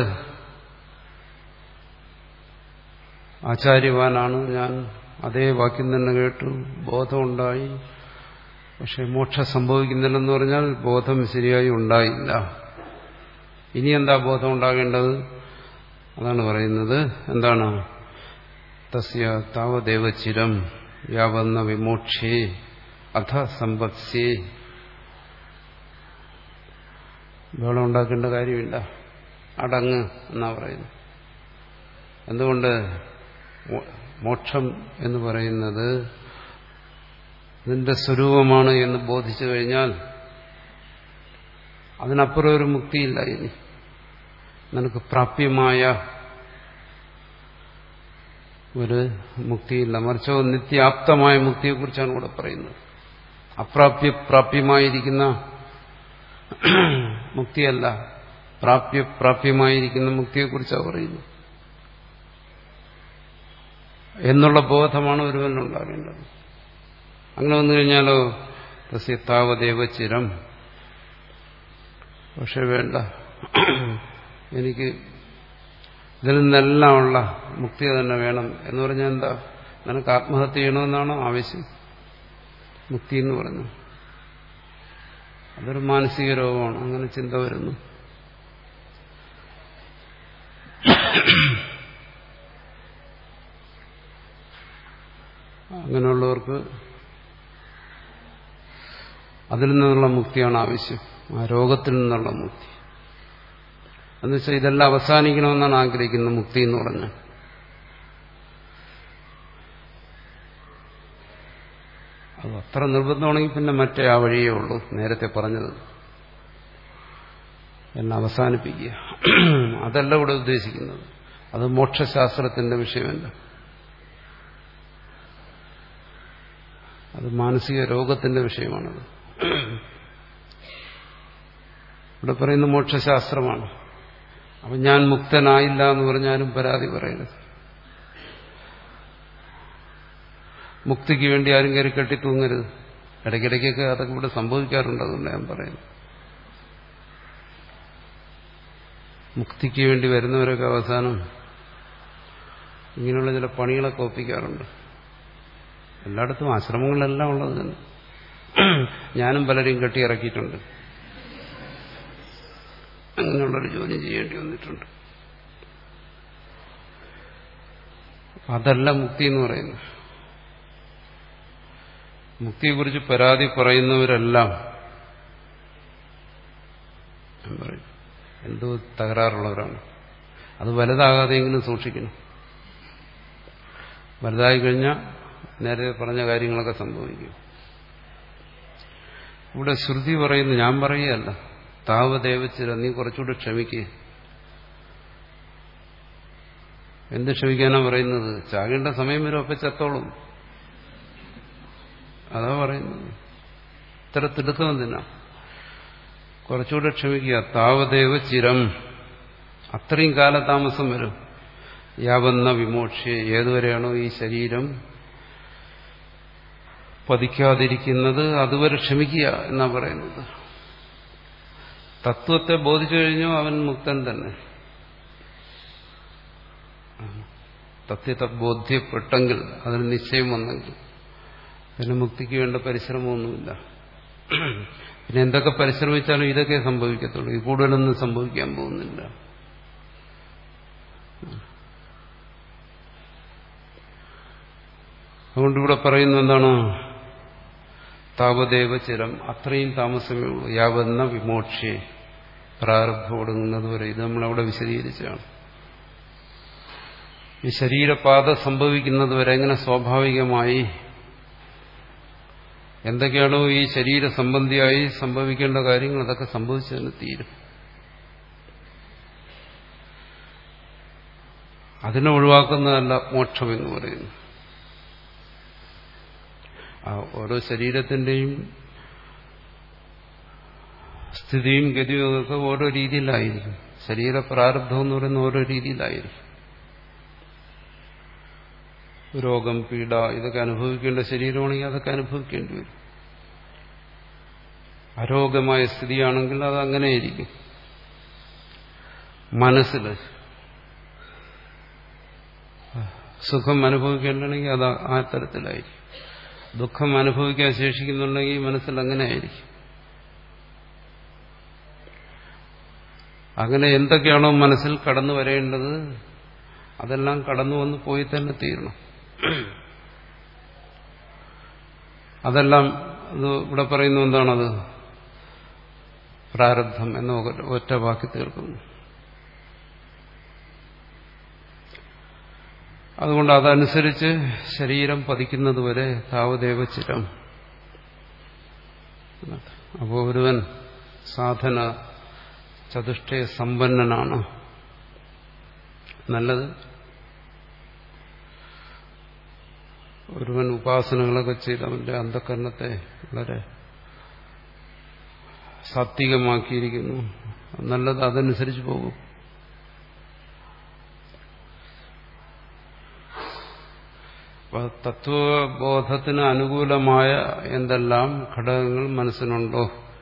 ആചാര്യവാനാണ് ഞാൻ അതേ വാക്യം തന്നെ കേട്ടു ബോധമുണ്ടായി പക്ഷെ മോക്ഷം സംഭവിക്കുന്നില്ലെന്ന് പറഞ്ഞാൽ ബോധം ശരിയായി ഉണ്ടായില്ല ഇനി എന്താ ബോധം ഉണ്ടാകേണ്ടത് അതാണ് പറയുന്നത് എന്താണ് തസ്യ താവദേവ ചിരം യാവന്ന വിമോക്ഷേ അധ സമ്പത്സ്യേ ബഹളം ഉണ്ടാക്കേണ്ട കാര്യമില്ല അടങ്ങ് എന്നാ പറയുന്നത് എന്തുകൊണ്ട് മോക്ഷം എന്ന് പറയുന്നത് നിന്റെ സ്വരൂപമാണ് എന്ന് ബോധിച്ചു കഴിഞ്ഞാൽ അതിനപ്പുറം ഒരു മുക്തിയില്ല ഇനി നിനക്ക് പ്രാപ്യമായ ഒരു മുക്തിയില്ല മറിച്ചോ നിത്യാപ്തമായ മുക്തിയെക്കുറിച്ചാണ് ഇവിടെ പറയുന്നത് അപ്രാപ്യ പ്രാപ്യമായിരിക്കുന്ന മുക്തിയല്ല പ്രാപ്യ പ്രാപ്യമായിരിക്കുന്ന മുക്തിയെക്കുറിച്ചാണ് പറയുന്നത് എന്നുള്ള ബോധമാണ് ഒരുവനുണ്ടാകേണ്ടത് അങ്ങനെ വന്നു കഴിഞ്ഞാലോ തസ്യത്താവദേവ ചിരം പക്ഷെ വേണ്ട എനിക്ക് ഇതിൽ നിന്നെല്ലാമുള്ള മുക്തി തന്നെ വേണം എന്ന് പറഞ്ഞാൽ എന്താ നിനക്ക് ആത്മഹത്യ ചെയ്യണമെന്നാണോ ആവശ്യം മുക്തി എന്ന് പറഞ്ഞു അതൊരു മാനസിക രോഗമാണ് അങ്ങനെ ചിന്ത വരുന്നു അങ്ങനെയുള്ളവർക്ക് അതിൽ നിന്നുള്ള മുക്തിയാണ് ആവശ്യം ആ രോഗത്തിൽ നിന്നുള്ള മുക്തി എന്നുവെച്ചാൽ ഇതെല്ലാം അവസാനിക്കണമെന്നാണ് ആഗ്രഹിക്കുന്നത് മുക്തി എന്ന് പറഞ്ഞാൽ അത് അത്ര നിർബന്ധമാണെങ്കിൽ പിന്നെ മറ്റേ ആ വഴിയേ ഉള്ളൂ നേരത്തെ പറഞ്ഞത് എന്നെ അവസാനിപ്പിക്കുക അതല്ല ഇവിടെ ഉദ്ദേശിക്കുന്നത് അത് മോക്ഷശാസ്ത്രത്തിന്റെ വിഷയമല്ല അത് മാനസിക രോഗത്തിന്റെ വിഷയമാണത് ഇവിടെ പറയുന്ന മോക്ഷശാസ്ത്രമാണ് അപ്പം ഞാൻ മുക്തനായില്ല എന്ന് പറഞ്ഞാലും പരാതി പറയരുത് മുക്തിക്ക് വേണ്ടി ആരും കയറി കെട്ടി തൂങ്ങരുത് ഇടയ്ക്കിടയ്ക്കൊക്കെ അതൊക്കെ ഇവിടെ സംഭവിക്കാറുണ്ട് അതുകൊണ്ട് ഞാൻ പറയുന്നു മുക്തിക്ക് വേണ്ടി വരുന്നവരൊക്കെ അവസാനം ഇങ്ങനെയുള്ള ചില പണികളൊക്കെ ഒപ്പിക്കാറുണ്ട് എല്ലായിടത്തും ആശ്രമങ്ങളിലെല്ലാം ഉള്ളത് തന്നെ ഞാനും പലരെയും കെട്ടിയിറക്കിയിട്ടുണ്ട് അങ്ങനെയുള്ളൊരു ജോലി ചെയ്യേണ്ടി വന്നിട്ടുണ്ട് അതല്ല മുക്തി എന്ന് പറയുന്നത് മുക്തിയെക്കുറിച്ച് പരാതി പറയുന്നവരെല്ലാം ഞാൻ പറയും എന്തോ തകരാറുള്ളവരാണ് അത് വലുതാകാതെയെങ്കിലും സൂക്ഷിക്കണം വലുതായി കഴിഞ്ഞാൽ നേരത്തെ പറഞ്ഞ കാര്യങ്ങളൊക്കെ സംഭവിക്കും ഇവിടെ ശ്രുതി പറയുന്നു ഞാൻ പറയുകയല്ല താവദേവച്ചിര നീ കുറച്ചുകൂടെ ക്ഷമിക്കുക എന്ത് ക്ഷമിക്കാനാ പറയുന്നത് ചാകേണ്ട സമയം വരും അപ്പൊ ചത്തോളും അതാ പറയുന്നത് ഇത്ര തിടുക്കം എന്തിനാ കുറച്ചുകൂടെ ക്ഷമിക്കുക താവദേവ ചിരം അത്രയും കാലതാമസം വരും യാവന്ന വിമോക്ഷ്യ ഏതുവരെയാണോ ഈ ശരീരം പതിക്കാതിരിക്കുന്നത് അതുവരെ ക്ഷമിക്കുക എന്നാ പറയുന്നത് തത്വത്തെ ബോധിച്ചു കഴിഞ്ഞു അവൻ മുക്തൻ തന്നെ തത്വത്തെ ബോധ്യപ്പെട്ടെങ്കിൽ അതിന് നിശ്ചയം വന്നെങ്കിൽ പിന്നെ മുക്തിക്ക് വേണ്ട പരിശ്രമമൊന്നുമില്ല പിന്നെ എന്തൊക്കെ പരിശ്രമിച്ചാലും ഇതൊക്കെ സംഭവിക്കത്തുള്ളൂ ഈ കൂടുതലൊന്നും സംഭവിക്കാൻ പോകുന്നില്ല അതുകൊണ്ട് ഇവിടെ പറയുന്നത് എന്താണ് താപദേവ ചിരം അത്രയും താമസമേ ഉള്ളൂ യാവന്ന വിമോക്ഷേ പ്രാരബ്ധം ഒടുങ്ങുന്നത് വരെ ഇത് നമ്മളവിടെ വിശദീകരിച്ചാണ് ഈ ശരീരപാത സംഭവിക്കുന്നത് വരെ എങ്ങനെ സ്വാഭാവികമായി എന്തൊക്കെയാണോ ഈ ശരീര സംബന്ധിയായി സംഭവിക്കേണ്ട കാര്യങ്ങൾ അതൊക്കെ സംഭവിച്ചതിന് തീരും അതിനെ ഒഴിവാക്കുന്നതല്ല മോക്ഷം എന്ന് പറയുന്നു ആ ഓരോ ശരീരത്തിന്റെയും സ്ഥിതിയും ഗതിയും ഒക്കെ ഓരോ രീതിയിലായിരിക്കും ശരീര പ്രാരബ്ധം എന്ന് പറയുന്ന ഓരോ രീതിയിലായിരിക്കും രോഗം പീഡ ഇതൊക്കെ അനുഭവിക്കേണ്ട ശരീരമാണെങ്കിൽ അതൊക്കെ അനുഭവിക്കേണ്ടി വരും അരോഗമായ സ്ഥിതിയാണെങ്കിൽ അത് അങ്ങനെയായിരിക്കും മനസ്സിൽ സുഖം അനുഭവിക്കേണ്ടണെങ്കിൽ അത് ആ തരത്തിലായിരിക്കും ദുഃഖം അനുഭവിക്കാൻ ശേഷിക്കുന്നുണ്ടെങ്കിൽ മനസ്സിൽ അങ്ങനെ ആയിരിക്കും അങ്ങനെ എന്തൊക്കെയാണോ മനസ്സിൽ കടന്നു വരേണ്ടത് അതെല്ലാം കടന്നു വന്ന് പോയി തന്നെ തീരണം അതെല്ലാം ഇത് ഇവിടെ പറയുന്നു എന്താണത് പ്രാരബ്ധം എന്ന ഒറ്റ വാക്കി തീർക്കുന്നു അതുകൊണ്ട് അതനുസരിച്ച് ശരീരം പതിക്കുന്നതുവരെ താവദേവ ചിരം അപ്പോൾ ഒരുവൻ സാധന ചതുഷ്ടയ സമ്പന്നനാണ് നല്ലത് ഒരുവൻ ഉപാസനകളൊക്കെ ചെയ്ത് അവന്റെ അന്ധകരണത്തെ വളരെ സാത്വികമാക്കിയിരിക്കുന്നു നല്ലത് അതനുസരിച്ച് പോകും തത്വബോധത്തിന് അനുകൂലമായ എന്തെല്ലാം ഘടകങ്ങൾ മനസ്സിനുണ്ടോ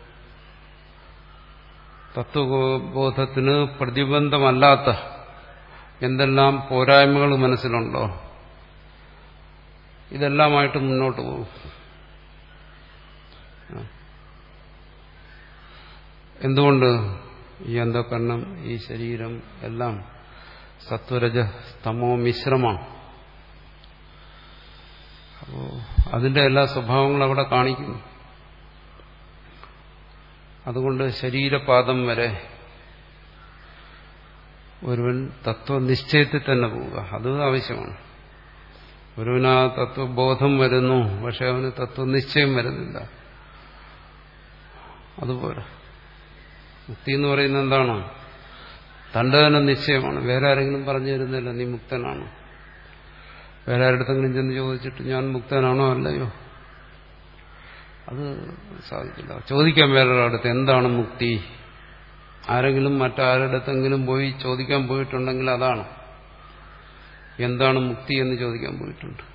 തത്വബോധത്തിന് പ്രതിബന്ധമല്ലാത്ത എന്തെല്ലാം പോരായ്മകൾ മനസ്സിലുണ്ടോ ഇതെല്ലാമായിട്ട് മുന്നോട്ട് പോകും എന്തുകൊണ്ട് ഈ അന്ധകരണം ഈ ശരീരം എല്ലാം സത്വരജ സ്തമോ മിശ്രമാണ് അപ്പോ അതിന്റെ എല്ലാ സ്വഭാവങ്ങളും അവിടെ കാണിക്കുന്നു അതുകൊണ്ട് ശരീരപാദം വരെ ഒരുവൻ തത്വനിശ്ചയത്തിൽ തന്നെ പോവുക അത് ആവശ്യമാണ് ഒരുവന് ആ തത്വബോധം വരുന്നു പക്ഷെ അവന് തത്വനിശ്ചയം വരുന്നില്ല അതുപോലെ മുക്തി എന്ന് പറയുന്നത് എന്താണ് തന്റെ തന്നെ നിശ്ചയമാണ് വേറെ ആരെങ്കിലും പറഞ്ഞു തരുന്നില്ല നീ മുക്തനാണ് വേറെ ആരുടെങ്കിലും ചെന്ന് ചോദിച്ചിട്ട് ഞാൻ മുക്തനാണോ അല്ലയോ അത് സാധിക്കില്ല ചോദിക്കാൻ വേറൊരാടുത്ത് എന്താണ് മുക്തി ആരെങ്കിലും മറ്റാരുടെത്തെങ്കിലും പോയി ചോദിക്കാൻ പോയിട്ടുണ്ടെങ്കിൽ അതാണ് എന്താണ് മുക്തി എന്ന് ചോദിക്കാൻ പോയിട്ടുണ്ട്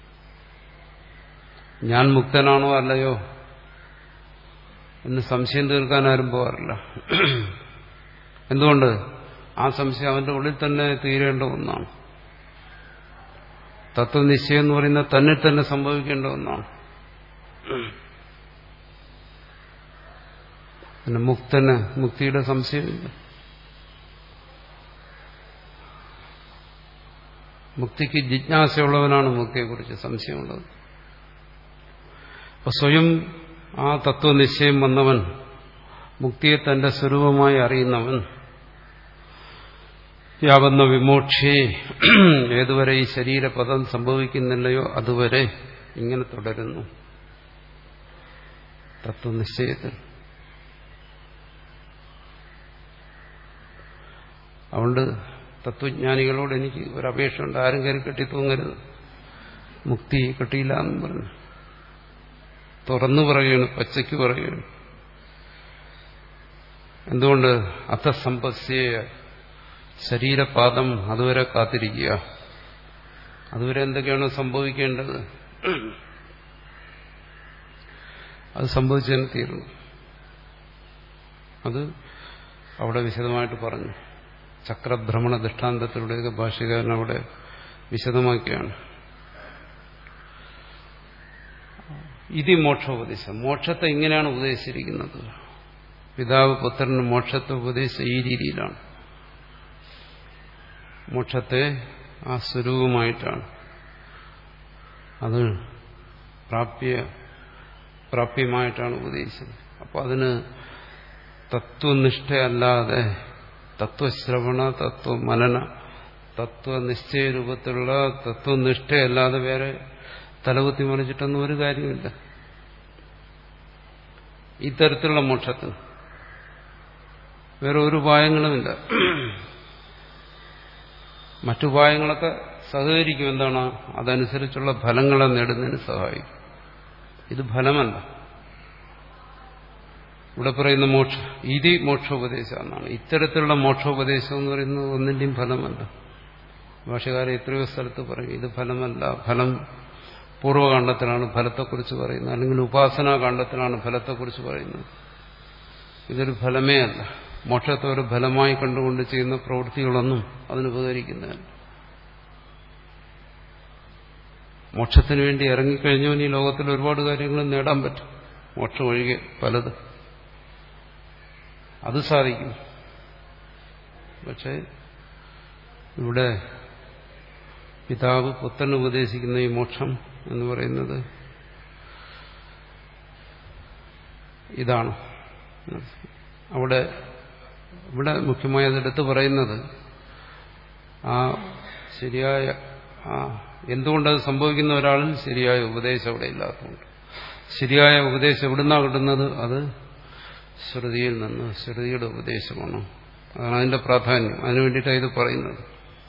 ഞാൻ മുക്തനാണോ അല്ലയോ എന്ന് സംശയം തീർക്കാൻ ആരും പോകാറില്ല എന്തുകൊണ്ട് ആ സംശയം അവന്റെ ഉള്ളിൽ തന്നെ തീരേണ്ട ഒന്നാണ് തത്വനിശ്ചയം എന്ന് പറയുന്നത് തന്നെ തന്നെ സംഭവിക്കേണ്ട ഒന്നാണ് പിന്നെ മുക്തന് മുക്തിയുടെ സംശയമില്ല മുക്തിക്ക് ജിജ്ഞാസയുള്ളവനാണ് മുക്തിയെക്കുറിച്ച് സംശയമുള്ളത് അപ്പൊ സ്വയം ആ തത്വനിശ്ചയം വന്നവൻ മുക്തിയെ തന്റെ സ്വരൂപമായി അറിയുന്നവൻ യാവുന്ന വിമോക്ഷേ ഏതുവരെ ഈ ശരീരപദം സംഭവിക്കുന്നില്ലയോ അതുവരെ ഇങ്ങനെ തുടരുന്നു തത്വനിശ്ചയത്തിൽ അതുകൊണ്ട് തത്വജ്ഞാനികളോട് എനിക്ക് ഒരു അപേക്ഷയുണ്ട് ആരും കയറി കെട്ടി തൂങ്ങരുത് മുക്തി കിട്ടിയില്ല എന്നും പറഞ്ഞു തുറന്നു പറയുകയാണ് പച്ചയ്ക്ക് പറയുകയാണ് എന്തുകൊണ്ട് അർത്ഥസമ്പസ്യ ശരീരപാദം അതുവരെ കാത്തിരിക്കുക അതുവരെ എന്തൊക്കെയാണോ സംഭവിക്കേണ്ടത് അത് സംഭവിച്ചതിന് തീർന്നു അത് അവിടെ വിശദമായിട്ട് പറഞ്ഞു ചക്രഭ്രമണ ദൃഷ്ടാന്തത്തിലൂടെയൊക്കെ ഭാഷകാരൻ അവിടെ വിശദമാക്കിയാണ് ഇത് മോക്ഷോപദേശം മോക്ഷത്തെ ഇങ്ങനെയാണ് ഉപദേശിച്ചിരിക്കുന്നത് പിതാവ് പുത്രന് മോക്ഷത്തെ ഉപദേശിച്ച ഈ രീതിയിലാണ് മോക്ഷത്തെ ആ സ്വരൂപമായിട്ടാണ് അത് പ്രാപ്യ പ്രാപ്യമായിട്ടാണ് ഉപദേശിച്ചത് അപ്പോൾ അതിന് തത്വനിഷ്ഠയല്ലാതെ തത്വശ്രവണ തത്വമനന തത്വനിശ്ചയ രൂപത്തിലുള്ള തത്വനിഷ്ഠയല്ലാതെ വേറെ തലകുത്തി മറിച്ചിട്ടൊന്നും ഒരു കാര്യമില്ല ഇത്തരത്തിലുള്ള മോക്ഷത്തിന് വേറെ ഒരു ഉപായങ്ങളുമില്ല മറ്റുപായങ്ങളൊക്കെ സഹകരിക്കും എന്താണ് അതനുസരിച്ചുള്ള ഫലങ്ങളെ നേടുന്നതിന് സഹായിക്കും ഇത് ഫലമല്ല ഇവിടെ പറയുന്ന മോക്ഷ ഇത് മോക്ഷോപദേശം എന്നാണ് ഇത്തരത്തിലുള്ള മോക്ഷോപദേശം എന്ന് പറയുന്നത് ഒന്നിന്റെയും ഫലമല്ല ഭാഷകാരെ എത്രയോ സ്ഥലത്ത് പറയും ഇത് ഫലമല്ല ഫലം പൂർവ്വകാണ്ഡത്തിലാണ് ഫലത്തെക്കുറിച്ച് പറയുന്നത് അല്ലെങ്കിൽ ഉപാസനാ കാണ്ഡത്തിലാണ് ഫലത്തെക്കുറിച്ച് പറയുന്നത് ഇതൊരു ഫലമേ അല്ല മോക്ഷത്തെ ഒരു ഫലമായി കണ്ടുകൊണ്ട് ചെയ്യുന്ന പ്രവൃത്തികളൊന്നും അതിന് ഉപകരിക്കുന്നതല്ല മോക്ഷത്തിന് വേണ്ടി ഇറങ്ങിക്കഴിഞ്ഞവൻ ഈ ലോകത്തിൽ ഒരുപാട് കാര്യങ്ങൾ നേടാൻ പറ്റും മോക്ഷം ഒഴികെ പലത് അത് സാധിക്കും പക്ഷേ ഇവിടെ പിതാവ് പുത്രന് ഉപദേശിക്കുന്ന ഈ മോക്ഷം എന്ന് പറയുന്നത് ഇതാണ് അവിടെ ഇവിടെ മുഖ്യമായി അതെടുത്ത് പറയുന്നത് ആ ശരിയായ ആ എന്തുകൊണ്ടത് സംഭവിക്കുന്ന ഒരാളിൽ ശരിയായ ഉപദേശം അവിടെ ഇല്ലാത്തതുകൊണ്ട് ശരിയായ ഉപദേശം എവിടുന്നാണ് കിട്ടുന്നത് അത് ശ്രുതിയിൽ നിന്ന് ശ്രുതിയുടെ ഉപദേശമാണ് അതാണ് അതിന്റെ പ്രാധാന്യം അതിനു വേണ്ടിയിട്ടാണ് ഇത് പറയുന്നത്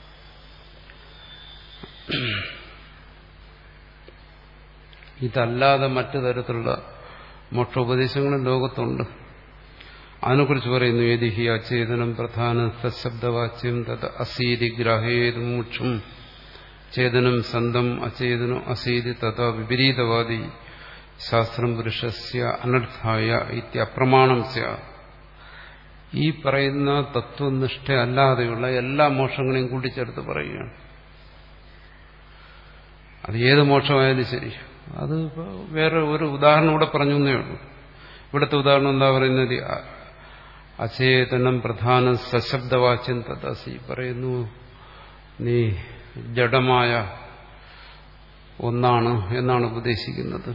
ഇതല്ലാതെ മറ്റു തരത്തിലുള്ള മോക്ഷോപദേശങ്ങളും ലോകത്തുണ്ട് അതിനെക്കുറിച്ച് പറയുന്നു ഏതിഹി അചേതനം പ്രധാന തശബ്ദവാച്യം തത് അസീതി ഗ്രാഹേത് മോക്ഷം ചേതനം സന്തം അചേതനം അസീതി തഥാ വിപരീതവാദി ശാസ്ത്രം പുരുഷസ്യ അനർത്ഥായ ഇത്യപ്രമാണം സ്യ ഈ പറയുന്ന തത്വനിഷ്ഠ അല്ലാതെയുള്ള എല്ലാ മോക്ഷങ്ങളെയും കൂട്ടിച്ചേർത്ത് പറയുകയാണ് അത് ഏത് മോക്ഷമായാലും ശരി അത് വേറെ ഒരു ഉദാഹരണം ഇവിടെ പറഞ്ഞു എന്നേ ഉള്ളൂ ഇവിടുത്തെ ഉദാഹരണം എന്താ പറയുന്നത് അചേതനം പ്രധാന സശബ്ദവാച്യം തഥാസി പറയുന്നു നീ ജഡമായ ഒന്നാണ് എന്നാണ് ഉപദേശിക്കുന്നത്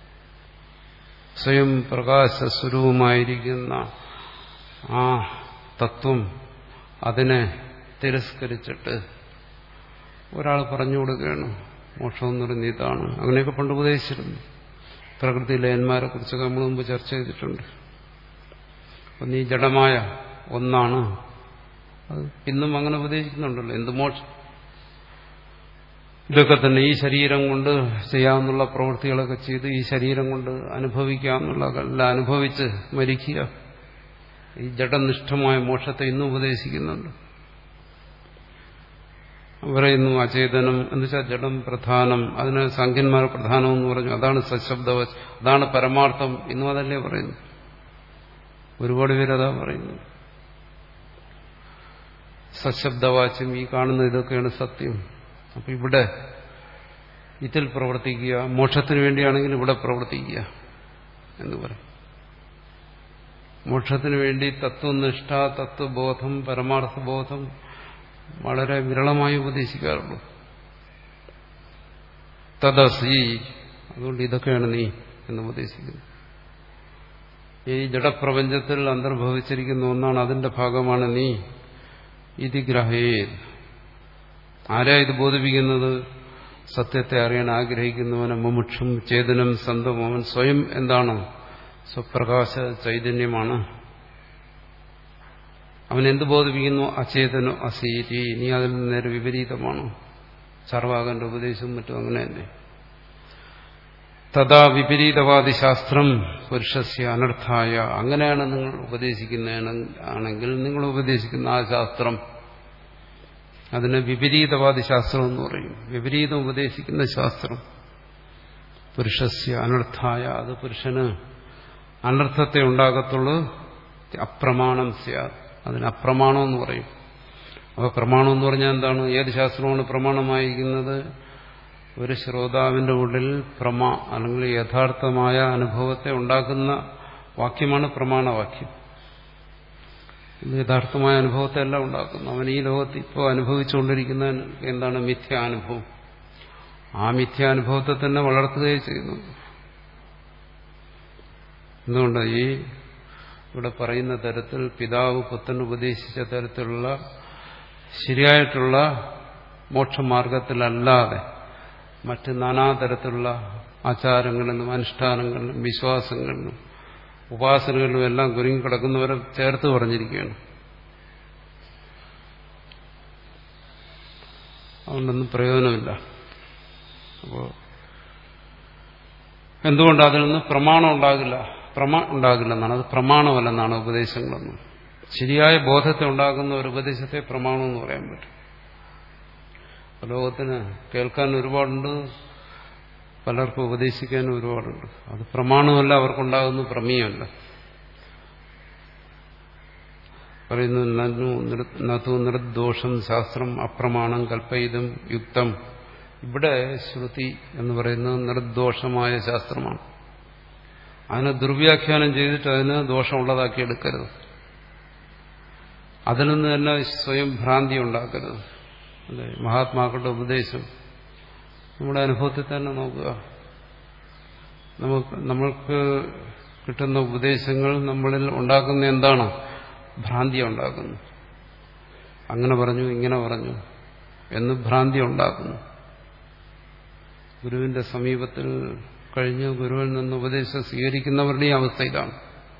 സ്വയം പ്രകാശസ്വരൂപമായിരിക്കുന്ന ആ തത്വം അതിനെ തിരസ്കരിച്ചിട്ട് ഒരാൾ പറഞ്ഞു കൊടുക്കുകയാണ് മോക്ഷം എന്ന് പറയുന്നത് ഇതാണ് അങ്ങനെയൊക്കെ പണ്ട് ഉപദേശിച്ചിരുന്നു പ്രകൃതി ലയന്മാരെ കുറിച്ചൊക്കെ നമ്മൾ മുമ്പ് ചർച്ച ചെയ്തിട്ടുണ്ട് അപ്പം നീ ജഡമായ ഒന്നാണ് അത് ഇന്നും അങ്ങനെ ഉപദേശിക്കുന്നുണ്ടല്ലോ എന്ത് മോക്ഷം ഇതൊക്കെ തന്നെ ഈ ശരീരം കൊണ്ട് ചെയ്യാവുന്ന പ്രവൃത്തികളൊക്കെ ചെയ്ത് ഈ ശരീരം കൊണ്ട് അനുഭവിക്കാവുന്ന എല്ലാം അനുഭവിച്ച് മരിക്കുക ഈ ജഡനിഷ്ഠമായ മോക്ഷത്തെ ഇന്നും ഉപദേശിക്കുന്നുണ്ട് പറയുന്നു അചേതനം എന്ന് വെച്ചാൽ ജഡം പ്രധാനം അതിന് സംഖ്യന്മാർ പ്രധാനം എന്ന് പറഞ്ഞു അതാണ് സശബ്ദ അതാണ് പരമാർത്ഥം ഇന്നും അതല്ലേ പറയുന്നു ഒരുപാട് പേരതാ പറയുന്നു സശബ്ദവാച്യം ഈ കാണുന്ന ഇതൊക്കെയാണ് സത്യം അപ്പൊ ഇവിടെ ഇതിൽ പ്രവർത്തിക്കുക മോക്ഷത്തിന് വേണ്ടിയാണെങ്കിൽ ഇവിടെ പ്രവർത്തിക്കുക എന്ന് പറയും മോക്ഷത്തിന് വേണ്ടി തത്വനിഷ്ഠ തത്വബോധം പരമാർത്ഥബോധം വളരെ വിരളമായി ഉപദേശിക്കാറുള്ളൂ തദസി അതുകൊണ്ട് ഇതൊക്കെയാണ് നീ എന്ന് ഉപദേശിക്കുന്നത് ഈ ജഡപ്രപഞ്ചത്തിൽ അന്തർഭവിച്ചിരിക്കുന്ന ഒന്നാണ് അതിന്റെ ഭാഗമാണ് നീ ഇതി ഗ്രഹേ ആരാ ഇത് ബോധിപ്പിക്കുന്നത് സത്യത്തെ അറിയാൻ ആഗ്രഹിക്കുന്നവന് മുമുക്ഷും ചേതനം സന്തം അവൻ സ്വയം എന്താണ് സ്വപ്രകാശ ചൈതന്യമാണ് അവൻ എന്ത് ബോധിപ്പിക്കുന്നു അചേതനോ അസീരി നീ അതിൽ നിന്ന് നേരെ വിപരീതമാണ് ചർവാകന്റെ ഉപദേശവും മറ്റും അങ്ങനെ തന്നെ തഥാ വിപരീതവാദി ശാസ്ത്രം പുരുഷസ്യ അനർത്ഥായ അങ്ങനെയാണ് നിങ്ങൾ ഉപദേശിക്കുന്നതാണെങ്കിൽ നിങ്ങൾ ഉപദേശിക്കുന്ന ആ ശാസ്ത്രം അതിന് വിപരീതവാദി ശാസ്ത്രം എന്ന് പറയും വിപരീതം ഉപദേശിക്കുന്ന ശാസ്ത്രം പുരുഷസ്യ അനർത്ഥായ അത് പുരുഷന് അനർത്ഥത്തെ ഉണ്ടാകത്തുള്ളൂ അപ്രമാണം സ്യാ അതിന് അപ്രമാണം എന്ന് പറയും അപ്പോൾ പ്രമാണം എന്ന് പറഞ്ഞാൽ എന്താണ് ഏത് ശാസ്ത്രമാണ് പ്രമാണമായിരിക്കുന്നത് ഒരു ശ്രോതാവിന്റെ ഉള്ളിൽ പ്രമാ അല്ലെങ്കിൽ യഥാർത്ഥമായ അനുഭവത്തെ ഉണ്ടാക്കുന്ന വാക്യമാണ് പ്രമാണവാക്യം ഇത് യഥാർത്ഥമായ അനുഭവത്തെ എല്ലാം ഉണ്ടാക്കുന്നു അവൻ ഈ ലോകത്ത് ഇപ്പോൾ അനുഭവിച്ചുകൊണ്ടിരിക്കുന്ന എന്താണ് മിഥ്യാനുഭവം ആ മിഥ്യാനുഭവത്തെ തന്നെ വളർത്തുകയും ചെയ്യുന്നു എന്തുകൊണ്ട് ഈ ഇവിടെ പറയുന്ന തരത്തിൽ പിതാവ് പുത്തൻ ഉപദേശിച്ച തരത്തിലുള്ള ശരിയായിട്ടുള്ള മോക്ഷമാർഗത്തിലല്ലാതെ മറ്റ് നാനാതരത്തിലുള്ള ആചാരങ്ങളിലും അനുഷ്ഠാനങ്ങളിലും വിശ്വാസങ്ങളിലും ഉപാസനകളിലും എല്ലാം കുരുങ്ങിക്കിടക്കുന്നവരെ ചേർത്ത് പറഞ്ഞിരിക്കുകയാണ് അതുകൊണ്ടൊന്നും പ്രയോജനമില്ല അപ്പോൾ എന്തുകൊണ്ട് അതിൽ നിന്ന് പ്രമാണം ഉണ്ടാകില്ല പ്രമാ ഉണ്ടാകില്ലെന്നാണ് അത് പ്രമാണമല്ലെന്നാണ് ഉപദേശങ്ങളൊന്നും ശരിയായ ബോധത്തെ ഉണ്ടാക്കുന്ന ഒരു ഉപദേശത്തെ പ്രമാണം എന്ന് പറയാൻ പറ്റും ലോകത്തിന് കേൾക്കാൻ ഒരുപാടുണ്ട് പലർക്കും ഉപദേശിക്കാനും ഒരുപാടുണ്ട് അത് പ്രമാണമല്ല അവർക്കുണ്ടാകുന്ന പ്രമേയമല്ല പറയുന്നു നതു നിർദോഷം ശാസ്ത്രം അപ്രമാണം കൽപ്പയിതും യുക്തം ഇവിടെ ശ്രുതി എന്ന് പറയുന്നത് നിർദോഷമായ ശാസ്ത്രമാണ് അതിനെ ദുർവ്യാഖ്യാനം ചെയ്തിട്ട് അതിന് ദോഷമുള്ളതാക്കി എടുക്കരുത് അതിൽ നിന്ന് തന്നെ സ്വയം ഭ്രാന്തി ഉണ്ടാക്കരുത് അല്ലെ മഹാത്മാക്കളുടെ ഉപദേശം നമ്മുടെ അനുഭവത്തിൽ തന്നെ നോക്കുക നമുക്ക് നമ്മൾക്ക് കിട്ടുന്ന ഉപദേശങ്ങൾ നമ്മളിൽ ഉണ്ടാക്കുന്ന എന്താണ് ഭ്രാന്തി ഉണ്ടാക്കുന്നു അങ്ങനെ പറഞ്ഞു ഇങ്ങനെ പറഞ്ഞു എന്ന് ഭ്രാന്തി ഉണ്ടാക്കുന്നു ഗുരുവിന്റെ സമീപത്തിൽ കഴിഞ്ഞ് ഗുരുവിൽ നിന്ന് ഉപദേശം സ്വീകരിക്കുന്നവരുടെ അവസ്ഥ ഇതാണ്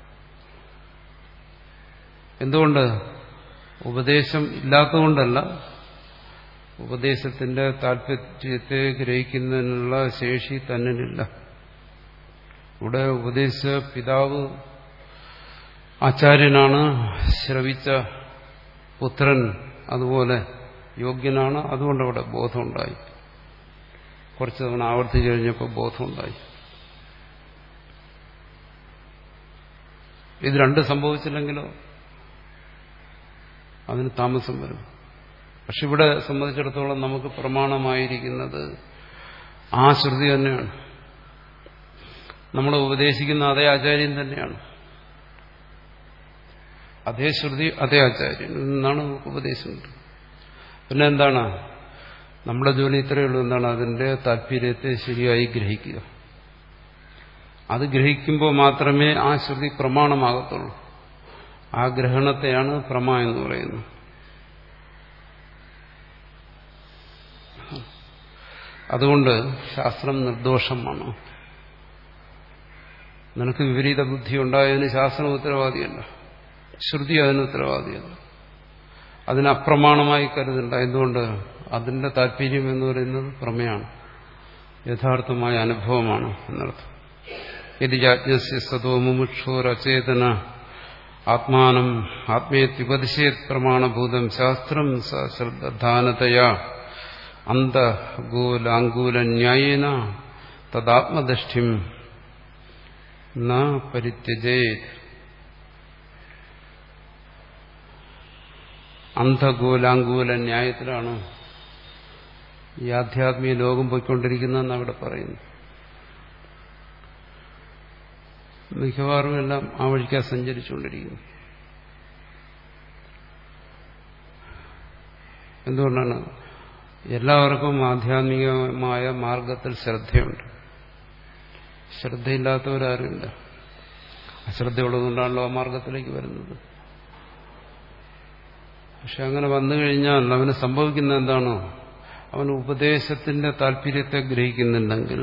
എന്തുകൊണ്ട് ഉപദേശം ഇല്ലാത്തതുകൊണ്ടല്ല ഉപദേശത്തിന്റെ താല്പര്യത്തെ ഗ്രഹിക്കുന്നതിനുള്ള ശേഷി തന്നിലില്ല ഇവിടെ ഉപദേശ പിതാവ് ആചാര്യനാണ് ശ്രവിച്ച പുത്രൻ അതുപോലെ യോഗ്യനാണ് അതുകൊണ്ട് അവിടെ ബോധമുണ്ടായി കുറച്ച് തവണ ആവർത്തിച്ചു കഴിഞ്ഞപ്പോൾ ബോധമുണ്ടായി ഇത് രണ്ട് സംഭവിച്ചില്ലെങ്കിലോ അതിന് താമസം വരും പക്ഷെ ഇവിടെ സംബന്ധിച്ചിടത്തോളം നമുക്ക് പ്രമാണമായിരിക്കുന്നത് ആ ശ്രുതി തന്നെയാണ് നമ്മൾ ഉപദേശിക്കുന്ന അതേ ആചാര്യൻ തന്നെയാണ് അതേ ശ്രുതി അതേ ആചാര്യൻ എന്നാണ് നമുക്ക് ഉപദേശം കിട്ടുന്നത് പിന്നെ എന്താണ് നമ്മുടെ ജോലി ഇത്രയേ ഉള്ളൂ എന്താണ് അതിന്റെ താല്പര്യത്തെ ശരിയായി ഗ്രഹിക്കുക അത് ഗ്രഹിക്കുമ്പോൾ മാത്രമേ ആ ശ്രുതി പ്രമാണമാകത്തുള്ളൂ ആ ഗ്രഹണത്തെയാണ് പ്രമ എന്ന് പറയുന്നത് അതുകൊണ്ട് ശാസ്ത്രം നിർദോഷമാണ് നിനക്ക് വിപരീത ബുദ്ധി ഉണ്ടായതിന് ശാസ്ത്രം ഉത്തരവാദിയല്ല ശ്രുതി അതിന് ഉത്തരവാദിയല്ല അതിന് അപ്രമാണമായി കരുതണ്ട എന്തുകൊണ്ട് അതിന്റെ താല്പര്യം എന്ന് പറയുന്നത് പ്രമേയാണ് യഥാർത്ഥമായ അനുഭവമാണ് എന്നർത്ഥം യതിജാജ്ഞസ്യ സതോ മുമുക്ഷോരചേതന ആത്മാനം ആത്മേത്യുപതിശേത് പ്രമാണഭൂതം ശാസ്ത്രം ശ്രദ്ധാനതയാ അന്തഗോലാങ്കൂലന്യായേന തദാത്മദഷ്ടിം ന പരിത്യജേത് അന്ധഗോലാങ്കൂല ന്യായത്തിലാണ് ഈ ആധ്യാത്മിക ലോകം പോയിക്കൊണ്ടിരിക്കുന്നതെന്ന് അവിടെ പറയുന്നു മിക്കവാറും എല്ലാം ആ വഴിക്കാ സഞ്ചരിച്ചുകൊണ്ടിരിക്കുന്നു എന്തുകൊണ്ടാണ് എല്ലാവർക്കും ആധ്യാത്മികമായ മാർഗത്തിൽ ശ്രദ്ധയുണ്ട് ശ്രദ്ധയില്ലാത്തവരാരുമില്ല അശ്രദ്ധയുള്ളതുകൊണ്ടാണല്ലോ ആ മാർഗത്തിലേക്ക് വരുന്നത് പക്ഷെ അങ്ങനെ വന്നു കഴിഞ്ഞാൽ അവന് സംഭവിക്കുന്ന എന്താണോ അവൻ ഉപദേശത്തിന്റെ താല്പര്യത്തെ ഗ്രഹിക്കുന്നുണ്ടെങ്കിൽ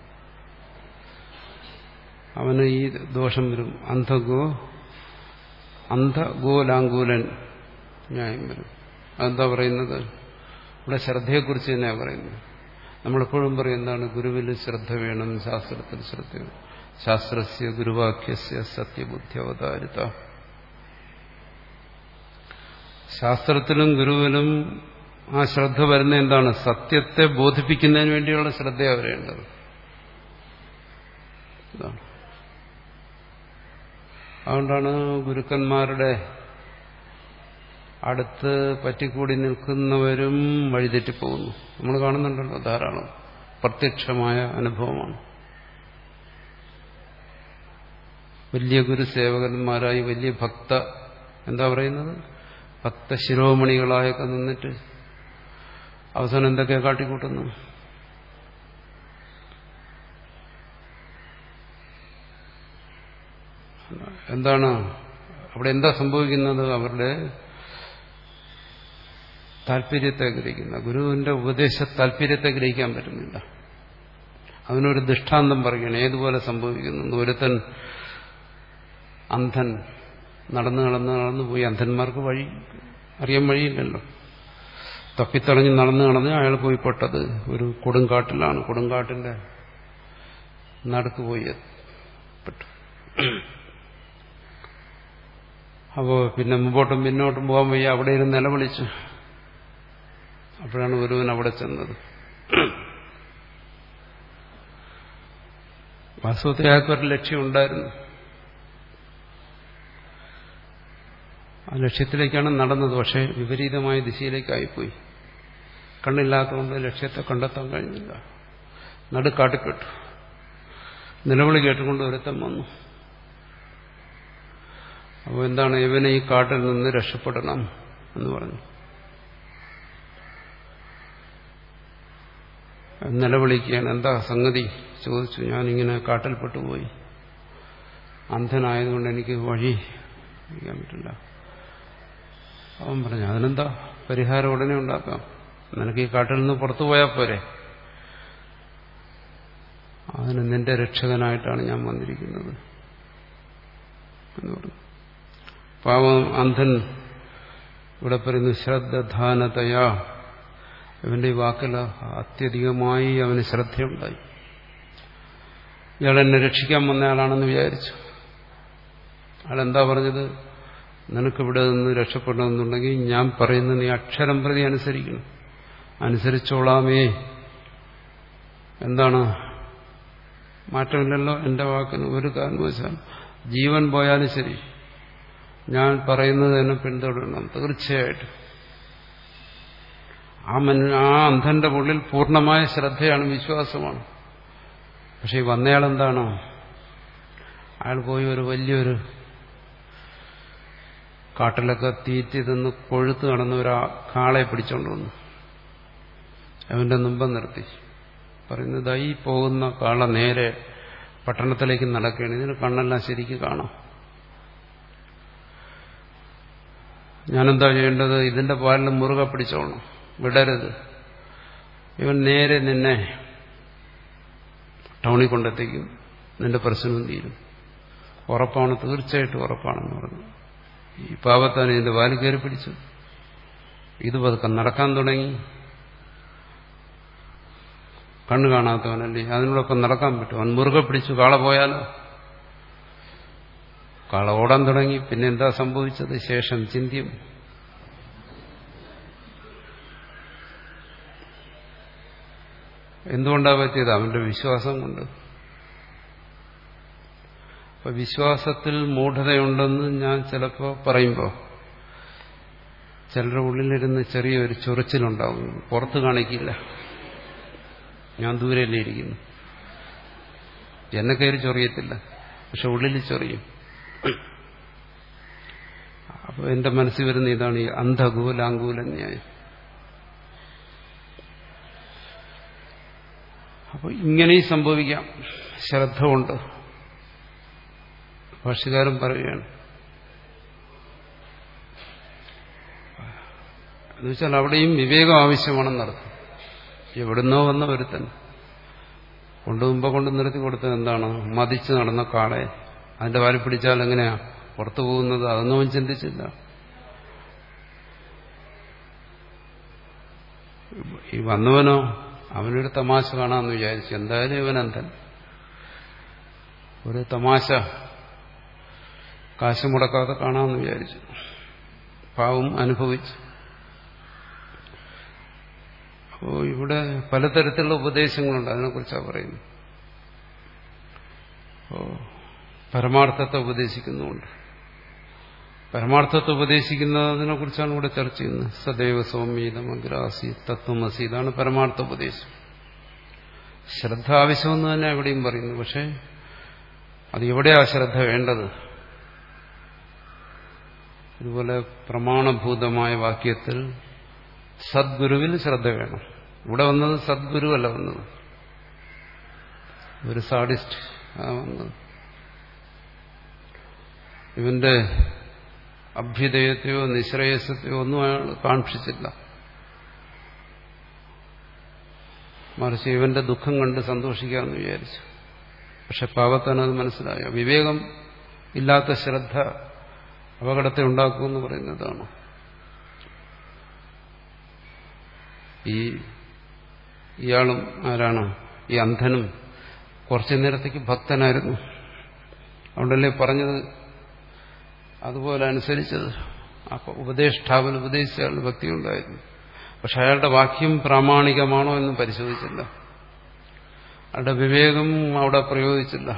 അവന് ഈ ദോഷം വരും അന്ധഗോ അന്ധഗോലാങ്കൂലൻ ന്യായം വരും അതെന്താ പറയുന്നത് ഇവിടെ ശ്രദ്ധയെക്കുറിച്ച് തന്നെയാണ് പറയുന്നത് നമ്മളെപ്പോഴും പറയും എന്താണ് ഗുരുവിൽ ശ്രദ്ധ വേണം ശാസ്ത്രത്തിൽ ശ്രദ്ധ വേണം ശാസ്ത്രസ്യ ഗുരുവാക്യസ്യ സത്യബുദ്ധി അവതാരിത ശാസ്ത്രത്തിലും ഗുരുവിലും ആ ശ്രദ്ധ വരുന്ന എന്താണ് സത്യത്തെ ബോധിപ്പിക്കുന്നതിന് വേണ്ടിയുള്ള ശ്രദ്ധയാണ് വരേണ്ടത് ഇതാണ് അതുകൊണ്ടാണ് ഗുരുക്കന്മാരുടെ അടുത്ത് പറ്റിക്കൂടി നിൽക്കുന്നവരും വഴിതെറ്റിപ്പോകുന്നു നമ്മൾ കാണുന്നുണ്ടല്ലോ ധാരാളം പ്രത്യക്ഷമായ അനുഭവമാണ് വലിയ ഗുരുസേവകന്മാരായി വലിയ ഭക്ത എന്താ പറയുന്നത് ഭക്ത ശിരോമണികളായൊക്കെ നിന്നിട്ട് അവസാനം എന്തൊക്കെയാ കാട്ടിക്കൂട്ടുന്നു എന്താണ് അവിടെ എന്താ സംഭവിക്കുന്നത് അവരുടെ താല്പര്യത്തെ ഗ്രഹിക്കുന്ന ഗുരുവിന്റെ ഉപദേശ താല്പര്യത്തെ ഗ്രഹിക്കാൻ പറ്റുന്നില്ല അതിനൊരു ദൃഷ്ടാന്തം പറയുകയാണ് ഏതുപോലെ സംഭവിക്കുന്നു ഒരുത്തൻ അന്ധൻ നടന്ന് നടന്ന് നടന്നു പോയി അന്ധന്മാർക്ക് വഴി അറിയാൻ വഴിയില്ലല്ലോ തപ്പിത്തളഞ്ഞ് നടന്ന് നടന്ന് അയാൾ പോയി പെട്ടത് ഒരു കൊടുങ്കാട്ടിലാണ് കൊടുങ്കാട്ടിന്റെ നടുക്ക് പോയി പെട്ടു അപ്പോൾ പിന്നെ മുമ്പോട്ടും പിന്നോട്ടും പോകാൻ വയ്യ അവിടെ ഇരുന്ന് നിലവിളിച്ചു അപ്പോഴാണ് ഒരുവൻ അവിടെ ചെന്നത് വാസ്തവത്തിൽ അയാൾക്കൊരു ലക്ഷ്യമുണ്ടായിരുന്നു ആ ലക്ഷ്യത്തിലേക്കാണ് നടന്നത് പക്ഷേ വിപരീതമായ ദിശയിലേക്കായിപ്പോയി കണ്ണില്ലാത്തതുകൊണ്ട് ലക്ഷ്യത്തെ കണ്ടെത്താൻ കഴിഞ്ഞില്ല നടുക്കാട്ടിപ്പെട്ടു നിലവിളി കേട്ടുകൊണ്ട് ഒരുത്തം വന്നു അപ്പോൾ എന്താണ് ഇവനെ ഈ കാട്ടിൽ നിന്ന് രക്ഷപ്പെടണം എന്ന് പറഞ്ഞു നിലവിളിക്കുകയാണ് എന്താ സംഗതി ചോദിച്ചു ഞാനിങ്ങനെ കാട്ടിൽപ്പെട്ടു പോയി അന്ധനായതുകൊണ്ട് എനിക്ക് വഴി ചെയ്യാൻ പറ്റില്ല അവൻ പറഞ്ഞു അതിനെന്താ പരിഹാരം ഉടനെ ഉണ്ടാക്കാം നിനക്ക് ഈ കാട്ടിൽ നിന്ന് പുറത്തു പോയാൽ പോരെ അതിന് നിന്റെ രക്ഷകനായിട്ടാണ് ഞാൻ വന്നിരിക്കുന്നത് എന്ന് പറഞ്ഞു പാവം അന്ധൻ ഇവിടെ പറയുന്നു ശ്രദ്ധാനതയാ ഇവന്റെ ഈ വാക്കിൽ അത്യധികമായി അവന് ശ്രദ്ധയുണ്ടായി ഇയാൾ എന്നെ രക്ഷിക്കാൻ വന്നയാളാണെന്ന് വിചാരിച്ചു അയാളെന്താ പറഞ്ഞത് നിനക്കിവിടെ നിന്ന് രക്ഷപ്പെടണമെന്നുണ്ടെങ്കിൽ ഞാൻ പറയുന്ന നീ അക്ഷരം പ്രതി അനുസരിക്കണം അനുസരിച്ചോളാമേ എന്താണ് മാറ്റമില്ലല്ലോ എന്റെ വാക്കിന് ഒരു കാരണവശാൽ ജീവൻ പോയാലും ശരി ഞാൻ പറയുന്നത് തന്നെ പിന്തുടരണം തീർച്ചയായിട്ടും ആ മൻ ആ അന്ധന്റെ ഉള്ളിൽ പൂർണ്ണമായ ശ്രദ്ധയാണ് വിശ്വാസമാണ് പക്ഷെ ഈ വന്നയാൾ എന്താണ് അയാൾ പോയി ഒരു വലിയൊരു കാട്ടിലൊക്കെ തീറ്റി തിന്ന് കൊഴുത്ത് കടന്ന ഒരു കാളെ പിടിച്ചോണ്ട് വന്നു അവന്റെ മുമ്പം നിർത്തി പറയുന്നത് ഈ പോകുന്ന കാള നേരെ പട്ടണത്തിലേക്ക് നടക്കുകയാണ് ഇതിന് കണ്ണെല്ലാം ശരിക്ക് കാണാം ഞാനെന്താ ചെയ്യേണ്ടത് ഇതിന്റെ പാലിൽ മുറുകെ പിടിച്ചോണം വിടരുത് ഇവൻ നേരെ നിന്നെ ടൗണിൽ കൊണ്ടെത്തിക്കും നിന്റെ പ്രശ്നം തീരും ഉറപ്പാണ് തീർച്ചയായിട്ടും ഉറപ്പാണെന്ന് പറഞ്ഞു ഈ പാപത്താൻ ഇതിന്റെ വാല് കയറി പിടിച്ചു ഇത് പതുക്കെ നടക്കാൻ തുടങ്ങി കണ്ണു കാണാത്തവനല്ലേ അതിനോടൊപ്പം നടക്കാൻ പറ്റും അവൻ മുറുകെ പിടിച്ചു കാള പോയാലോ കാള ഓടാൻ തുടങ്ങി പിന്നെ എന്താ സംഭവിച്ചത് ശേഷം ചിന്തിയും എന്തുകൊണ്ടാ പറ്റിയത് അവന്റെ വിശ്വാസം കൊണ്ട് അപ്പൊ വിശ്വാസത്തിൽ മൂഢതയുണ്ടെന്ന് ഞാൻ ചിലപ്പോൾ പറയുമ്പോൾ ചിലരുടെ ഉള്ളിലിരുന്ന് ചെറിയൊരു ചൊറിച്ചിലുണ്ടാവും പുറത്ത് കാണിക്കില്ല ഞാൻ ദൂരെയല്ലേ ഇരിക്കുന്നു എന്നെ കയറി ചൊറിയത്തില്ല പക്ഷെ ഉള്ളിൽ ചൊറിയും അപ്പോൾ എന്റെ മനസ്സിൽ വരുന്ന ഇതാണ് ഈ അന്ധകൂലാങ്കൂല ന്യായം അപ്പോൾ ഇങ്ങനെയും സംഭവിക്കാം ശ്രദ്ധ കൊണ്ട് ഭാഷകാരൻ പറയുകയാണ് എന്നുവെച്ചാൽ അവിടെയും വിവേകം ആവശ്യമാണെന്നർത്ഥം എവിടുന്നോ വന്ന ഒരുത്തൻ കൊണ്ടുമുമ്പ് കൊണ്ട് നിർത്തി കൊടുത്തത് എന്താണ് മതിച്ച് നടന്ന കാളെ അതിന്റെ വാരി പിടിച്ചാൽ എങ്ങനെയാ പുറത്തു പോകുന്നത് അതൊന്നും അവൻ ചിന്തിച്ചില്ല ഈ വന്നവനോ അവനൊരു തമാശ കാണാമെന്ന് വിചാരിച്ചു എന്തായാലും ഇവൻ അന്ധൻ ഒരു തമാശ കാശ് മുടക്കാതെ കാണാമെന്ന് വിചാരിച്ചു പാവം അനുഭവിച്ചു അപ്പോൾ ഇവിടെ പലതരത്തിലുള്ള ഉപദേശങ്ങളുണ്ട് അതിനെക്കുറിച്ചാണ് പറയുന്നത് അപ്പോൾ പരമാർത്ഥത്തെ ഉപദേശിക്കുന്നുമുണ്ട് പരമാർത്ഥത്തെ ഉപദേശിക്കുന്നതിനെ കുറിച്ചാണ് ഇവിടെ ചർച്ച ചെയ്യുന്നത് സദൈവ സൗമ്യതമഗ്രാസി തത്വമസി ഇതാണ് പരമാർത്ഥ ഉപദേശം ശ്രദ്ധ ആവശ്യമെന്ന് തന്നെ എവിടെയും പറയുന്നു പക്ഷെ അത് എവിടെയാ ശ്രദ്ധ വേണ്ടത് ഇതുപോലെ പ്രമാണഭൂതമായ വാക്യത്തിൽ സദ്ഗുരുവിൽ ശ്രദ്ധ വേണം ഇവിടെ വന്നത് സദ്ഗുരുവല്ല വന്നത് ഒരു സാഡിസ്റ്റ് ആ വന്നത് ഇവന്റെ അഭ്യുദയത്തെയോ നിശ്രേയസത്തെയോ ഒന്നും അയാൾ കാക്ഷിച്ചില്ല മറിച്ച് ഇവന്റെ ദുഃഖം കണ്ട് സന്തോഷിക്കാമെന്ന് വിചാരിച്ചു പക്ഷെ പാവത്താനത് മനസ്സിലായോ വിവേകം ഇല്ലാത്ത ശ്രദ്ധ അപകടത്തെ ഉണ്ടാക്കുമെന്ന് പറയുന്നതാണ് ഈ ഇയാളും ആരാണ് ഈ അന്ധനും കുറച്ചു നേരത്തേക്ക് ഭക്തനായിരുന്നു അതുകൊണ്ടല്ലേ പറഞ്ഞത് അതുപോലെ അനുസരിച്ചത് അപ്പോൾ ഉപദേഷ്ടാവൻ ഉപദേശിച്ച അയാളുടെ ഭക്തി ഉണ്ടായിരുന്നു പക്ഷെ അയാളുടെ വാക്യം പ്രാമാണികമാണോ എന്ന് പരിശോധിച്ചില്ല അയാളുടെ വിവേകം അവിടെ പ്രയോഗിച്ചില്ല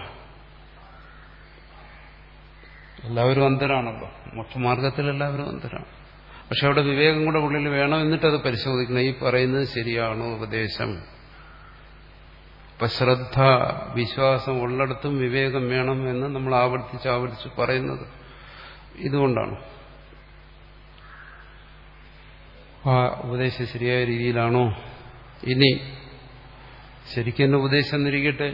എല്ലാവരും അന്ധരാണല്ലോ മോക്ഷമാർഗത്തിൽ എല്ലാവരും അന്ധരാണ് പക്ഷെ അവിടെ വിവേകം കൂടെ ഉള്ളിൽ വേണം എന്നിട്ടത് പരിശോധിക്കണം ഈ പറയുന്നത് ശരിയാണോ ഉപദേശം ഇപ്പൊ ശ്രദ്ധ വിശ്വാസം ഉള്ളിടത്തും വിവേകം വേണം എന്ന് നമ്മൾ ആവർത്തിച്ച് ആവർത്തിച്ച് പറയുന്നത് ഇതുകൊണ്ടാണ് ആ ഉപദേശം ശരിയായ രീതിയിലാണോ ഇനി ശരിക്കും എന്നെ ഉപദേശം എന്നിരിക്കട്ടെ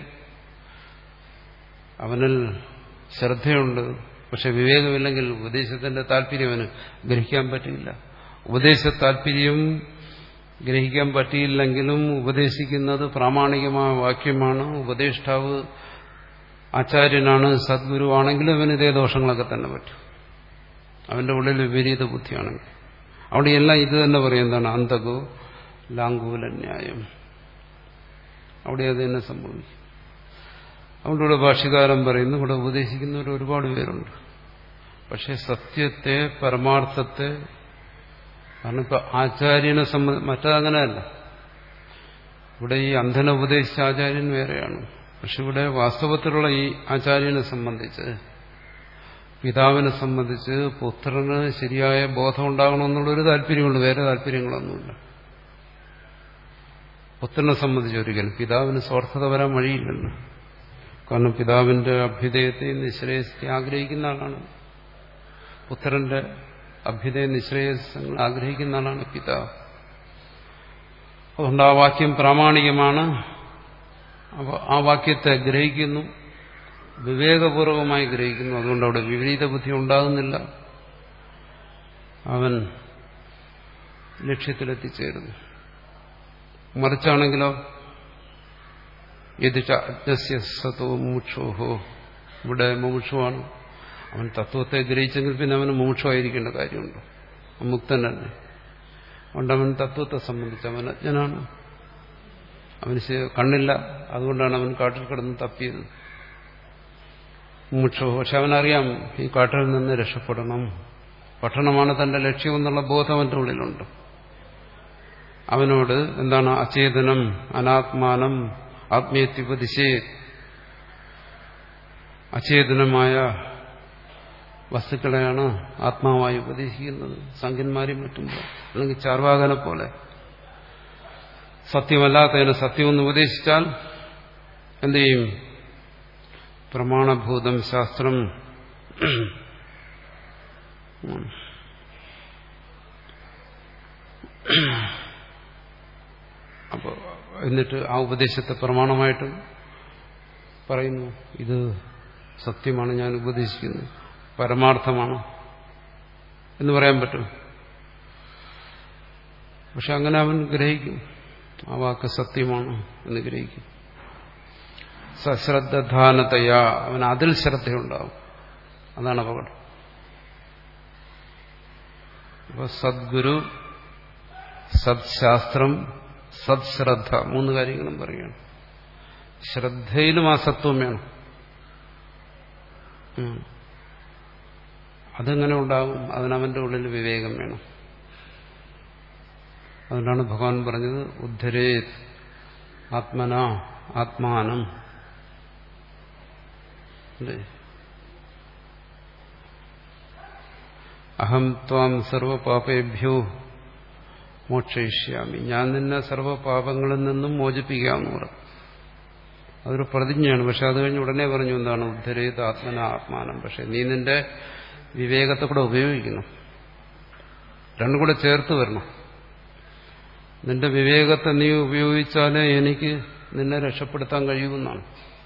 അവനിൽ ശ്രദ്ധയുണ്ട് പക്ഷെ വിവേകമില്ലെങ്കിൽ ഉപദേശത്തിന്റെ താല്പര്യം അവന് ഗ്രഹിക്കാൻ പറ്റില്ല ഉപദേശ താല്പര്യം ഗ്രഹിക്കാൻ പറ്റിയില്ലെങ്കിലും ഉപദേശിക്കുന്നത് പ്രാമാണികമായ വാക്യമാണ് ഉപദേഷ്ടാവ് ആചാര്യനാണ് സദ്ഗുരുവാണെങ്കിലും അവന് ഇതേ ദോഷങ്ങളൊക്കെ തന്നെ പറ്റും അവന്റെ ഉള്ളിൽ വിപരീത ബുദ്ധിയാണെങ്കിൽ അവിടെ എല്ലാം ഇത് തന്നെ പറയും എന്താണ് അന്തകോ ലാങ്കൂല ന്യായം അവിടെ അത് തന്നെ സംഭവിക്കും അതുകൊണ്ട് ഇവിടെ ഭാഷ്യകാരൻ പറയുന്നു ഇവിടെ ഉപദേശിക്കുന്നവർ ഒരുപാട് പേരുണ്ട് പക്ഷെ സത്യത്തെ പരമാർത്ഥത്തെ കാരണം ഇപ്പൊ ആചാര്യനെ സംബന്ധ മറ്റതങ്ങനെയല്ല ഇവിടെ ഈ അന്ധനെ ഉപദേശിച്ച ആചാര്യൻ വേറെയാണ് പക്ഷെ ഇവിടെ വാസ്തവത്തിലുള്ള ഈ ആചാര്യനെ സംബന്ധിച്ച് പിതാവിനെ സംബന്ധിച്ച് പുത്രന് ശരിയായ ബോധം ഉണ്ടാകണമെന്നുള്ളൊരു താല്പര്യമുണ്ട് വേറെ താല്പര്യങ്ങളൊന്നുമില്ല പുത്രനെ സംബന്ധിച്ച് ഒരിക്കലും പിതാവിന് സ്വാർത്ഥത വരാൻ വഴിയില്ലല്ലോ കാരണം പിതാവിന്റെ അഭ്യുദയത്തെ നിശ്രേയസത്തെ ആഗ്രഹിക്കുന്ന ആളാണ് പുത്രന്റെ അഭ്യുദയ നിശ്രേയസങ്ങൾ ആഗ്രഹിക്കുന്ന ആളാണ് പിതാവ് അതുകൊണ്ട് ആ വാക്യം പ്രാമാണികമാണ് അപ്പോൾ ആ വാക്യത്തെ ഗ്രഹിക്കുന്നു വിവേകപൂർവമായി ഗ്രഹിക്കുന്നു അതുകൊണ്ട് അവിടെ വിപരീത ബുദ്ധി ഉണ്ടാകുന്നില്ല അവൻ ലക്ഷ്യത്തിലെത്തിച്ചേരുന്നു മറിച്ചാണെങ്കിലോ യതിച്ച അജ്ഞസ്യ സത്തോ മുമുക്ഷോഹോ ഇവിടെ മുമുക്ഷുവാണ് അവൻ തത്വത്തെ ഗ്രഹിച്ചെങ്കിൽ പിന്നെ അവന് മുമുക്ഷമായിരിക്കേണ്ട കാര്യമുണ്ടോ മുക്തനല്ലേ അതുകൊണ്ട് അവൻ തത്വത്തെ സംബന്ധിച്ച് അവൻ അജ്ഞനാണ് അവന് കണ്ണില്ല അതുകൊണ്ടാണ് അവൻ കാട്ടിൽ കിടന്ന് തപ്പിയത് മുമുക്ഷോ പക്ഷെ അവനറിയാം ഈ കാട്ടിൽ നിന്ന് രക്ഷപ്പെടണം പഠനമാണ് തന്റെ ലക്ഷ്യമെന്നുള്ള ബോധം അവന്റെ ഉള്ളിലുണ്ട് അവനോട് എന്താണ് അചേതനം അനാത്മാനം ആത്മീയത്യുപദിശേ അചേതനമായ വസ്തുക്കളെയാണ് ആത്മാവായി ഉപദേശിക്കുന്നത് സംഖ്യന്മാരെയും മറ്റും അല്ലെങ്കിൽ ചാർവാകനെ പോലെ സത്യമല്ലാത്തതിനെ സത്യമെന്ന് ഉപദേശിച്ചാൽ എന്ത് ചെയ്യും പ്രമാണഭൂതം ശാസ്ത്രം അപ്പോൾ എന്നിട്ട് ആ ഉപദേശത്തെ പ്രമാണമായിട്ട് പറയുന്നു ഇത് സത്യമാണ് ഞാൻ ഉപദേശിക്കുന്നത് പരമാർത്ഥമാണ് എന്ന് പറയാൻ പറ്റും പക്ഷെ അങ്ങനെ അവൻ ഗ്രഹിക്കും ആ വാക്ക് സത്യമാണ് എന്ന് ഗ്രഹിക്കും സശ്രദ്ധാനതയാ അവൻ അതിൽ ശ്രദ്ധയുണ്ടാവും അതാണ് അപകടം അപ്പൊ സദ്ഗുരു സത്ശാസ്ത്രം സത്ശ്രദ്ധ മൂന്ന് കാര്യങ്ങളും പറയുകയാണ് ശ്രദ്ധയിലും ആ സത്വം വേണം ഉം. അതെങ്ങനെ ഉണ്ടാകും അതിനവന്റെ ഉള്ളിൽ വിവേകം വേണം അതുകൊണ്ടാണ് ഭഗവാൻ പറഞ്ഞത് ഉദ്ധരേ ആത്മന ആത്മാനം അല്ലേ അഹം ത്വാം സർവപാപേഭ്യോ മോക്ഷയിഷ്യാമി ഞാൻ നിന്നെ സർവപാപങ്ങളിൽ നിന്നും മോചിപ്പിക്കാമെന്ന് പറഞ്ഞു അതൊരു പ്രതിജ്ഞയാണ് പക്ഷെ അത് കഴിഞ്ഞ് ഉടനെ പറഞ്ഞു എന്താണ് ഉദ്ധരേത് ആത്മന ആത്മാനം പക്ഷെ നീ നിന്റെ വിവേകത്തെ കൂടെ ഉപയോഗിക്കണം രണ്ടും കൂടെ ചേർത്ത് വരണം നിന്റെ വിവേകത്തെ നീ ഉപയോഗിച്ചാലേ എനിക്ക് നിന്നെ രക്ഷപ്പെടുത്താൻ കഴിയുമെന്നാണ്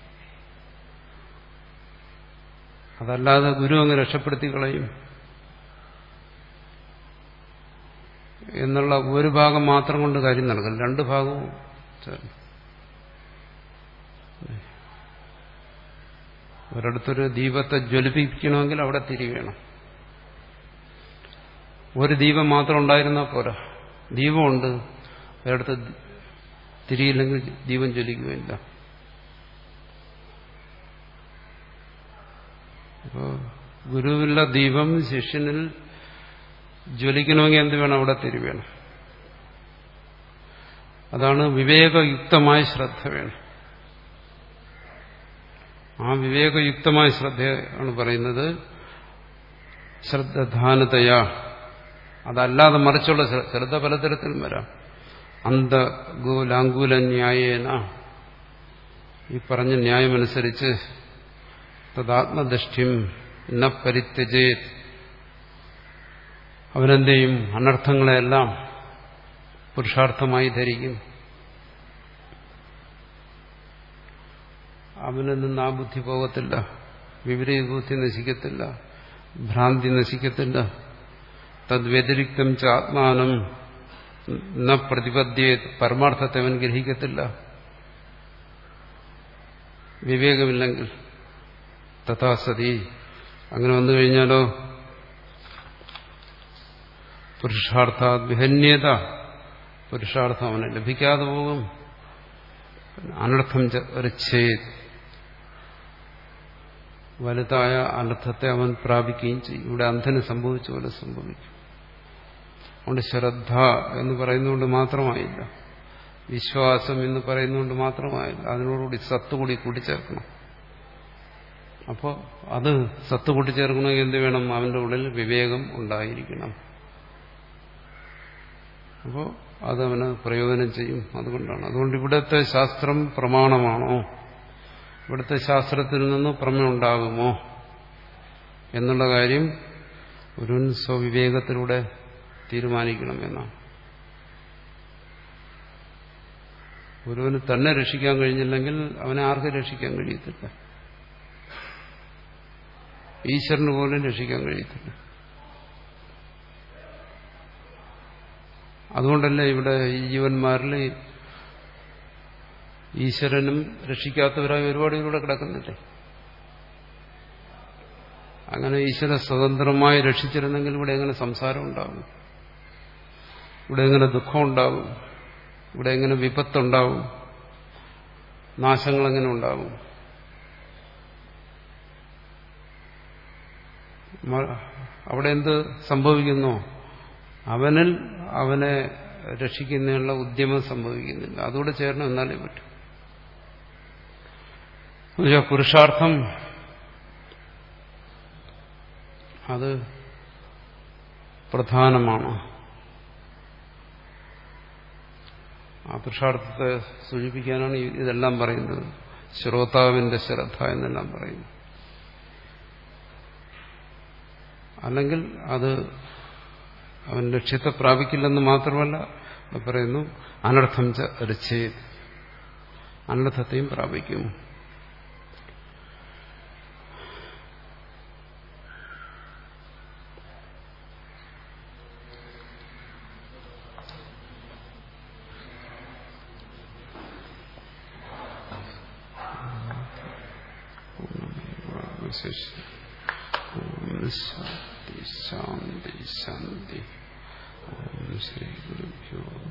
അതല്ലാതെ ഗുരു അങ്ങ് രക്ഷപ്പെടുത്തി കളയും എന്നുള്ള ഒരു ഭാഗം മാത്രം കൊണ്ട് കാര്യം നടക്കില്ല രണ്ട് ഭാഗവും ചേർന്ന് ഒരിടത്തൊരു ദീപത്തെ ജ്വലിപ്പിക്കണമെങ്കിൽ അവിടെ തിരി വേണം ഒരു ദീപം മാത്രം ഉണ്ടായിരുന്നാൽ പോരാ ദീപമുണ്ട് ഒരിടത്ത് തിരിയില്ലെങ്കിൽ ദീപം ജ്വലിക്കുകയില്ല അപ്പോൾ ഗുരുവിലുള്ള ദീപം ശിഷ്യനിൽ ജ്വലിക്കണമെങ്കിൽ എന്ത് വേണം അവിടെ തിരി വേണം അതാണ് വിവേകയുക്തമായ ശ്രദ്ധ വേണം ആ വിവേകയുക്തമായ ശ്രദ്ധയാണ് പറയുന്നത് ശ്രദ്ധാനതയാ അതല്ലാതെ മറിച്ചുള്ള ശ്രദ്ധ പലതരത്തിലും വരാം അന്തഗോലാങ്കുല ന്യായേന ഈ പറഞ്ഞ ന്യായമനുസരിച്ച് തദാത്മദൃഷ്ടിം ന പരിത്യജേത് അവനെന്തെയും അനർത്ഥങ്ങളെല്ലാം പുരുഷാർത്ഥമായി ധരിക്കും അവനിൽ നിന്ന് ആ ബുദ്ധി പോകത്തില്ല വിപരീത ബുദ്ധി നശിക്കത്തില്ല ഭ്രാന്തി നശിക്കത്തില്ല തദ്വ്യതിരിക്തം ച ആത്മാനം ന പ്രതിപദ്യേ പരമാർത്ഥത്തെ അവൻ ഗ്രഹിക്കത്തില്ല വിവേകമില്ലെങ്കിൽ തഥാസതി അങ്ങനെ വന്നു കഴിഞ്ഞാലോ പുരുഷാർത്ഥാത് വിഹന്യത പുരുഷാർത്ഥം അവന് ലഭിക്കാതെ പോകും അനർത്ഥം രച്ഛേത് വലുതായ അനർത്ഥത്തെ അവൻ പ്രാപിക്കുകയും ചെയ്യും ഇവിടെ അന്ധന് സംഭവിച്ച പോലെ സംഭവിക്കും അതുകൊണ്ട് ശ്രദ്ധ എന്ന് പറയുന്നതുകൊണ്ട് മാത്രമായില്ല വിശ്വാസം എന്ന് പറയുന്നതുകൊണ്ട് മാത്രമായില്ല അതിനോടുകൂടി സത്ത് കൂടി കൂട്ടിച്ചേർക്കണം അപ്പോൾ അത് സത്ത് കൂട്ടിച്ചേർക്കണമെങ്കിൽ എന്ത് വേണം അവന്റെ ഉള്ളിൽ വിവേകം ഉണ്ടായിരിക്കണം അപ്പോൾ അതവന് പ്രയോജനം ചെയ്യും അതുകൊണ്ടാണ് അതുകൊണ്ട് ഇവിടുത്തെ ശാസ്ത്രം പ്രമാണമാണോ ഇവിടുത്തെ ശാസ്ത്രത്തിൽ നിന്ന് പ്രമേയം ഉണ്ടാകുമോ എന്നുള്ള കാര്യം ഒരു സ്വവിവേകത്തിലൂടെ തീരുമാനിക്കണം എന്നാണ് ഒരുവന് തന്നെ രക്ഷിക്കാൻ കഴിഞ്ഞില്ലെങ്കിൽ അവനെ ആർക്ക് രക്ഷിക്കാൻ കഴിയത്തില്ല ഈശ്വരന് പോലും രക്ഷിക്കാൻ കഴിയത്തില്ല അതുകൊണ്ടല്ലേ ഇവിടെ ഈ ജീവന്മാരിൽ ഈശ്വരനും രക്ഷിക്കാത്തവരായി ഒരുപാട് ഇവിടെ കിടക്കുന്നില്ലേ അങ്ങനെ ഈശ്വര സ്വതന്ത്രമായി രക്ഷിച്ചിരുന്നെങ്കിൽ ഇവിടെ എങ്ങനെ സംസാരം ഉണ്ടാകും ഇവിടെ എങ്ങനെ ദുഃഖം ഉണ്ടാകും ഇവിടെ എങ്ങനെ വിപത്തുണ്ടാവും നാശങ്ങൾ എങ്ങനെ ഉണ്ടാകും അവിടെ എന്ത് സംഭവിക്കുന്നു അവനിൽ അവനെ രക്ഷിക്കുന്നതിനുള്ള ഉദ്യമം സംഭവിക്കുന്നില്ല അതുകൂടെ ചേർന്ന് എന്നാലേ പറ്റും പുരുഷാർത്ഥം അത് പ്രധാനമാണ് ആ പുരുഷാർത്ഥത്തെ സൂചിപ്പിക്കാനാണ് ഇതെല്ലാം പറയുന്നത് ശ്രോതാവിന്റെ ശ്രദ്ധ എന്നെല്ലാം പറയുന്നു അല്ലെങ്കിൽ അത് അവൻ ലക്ഷ്യത്തെ പ്രാപിക്കില്ലെന്ന് മാത്രമല്ല പറയുന്നു അനർത്ഥം രക്ഷയത് അനർത്ഥത്തെയും പ്രാപിക്കും ശാന്തി ശാന്തി ശാന്തി ഓം ശ്രീ ഗുരുഭ്യോ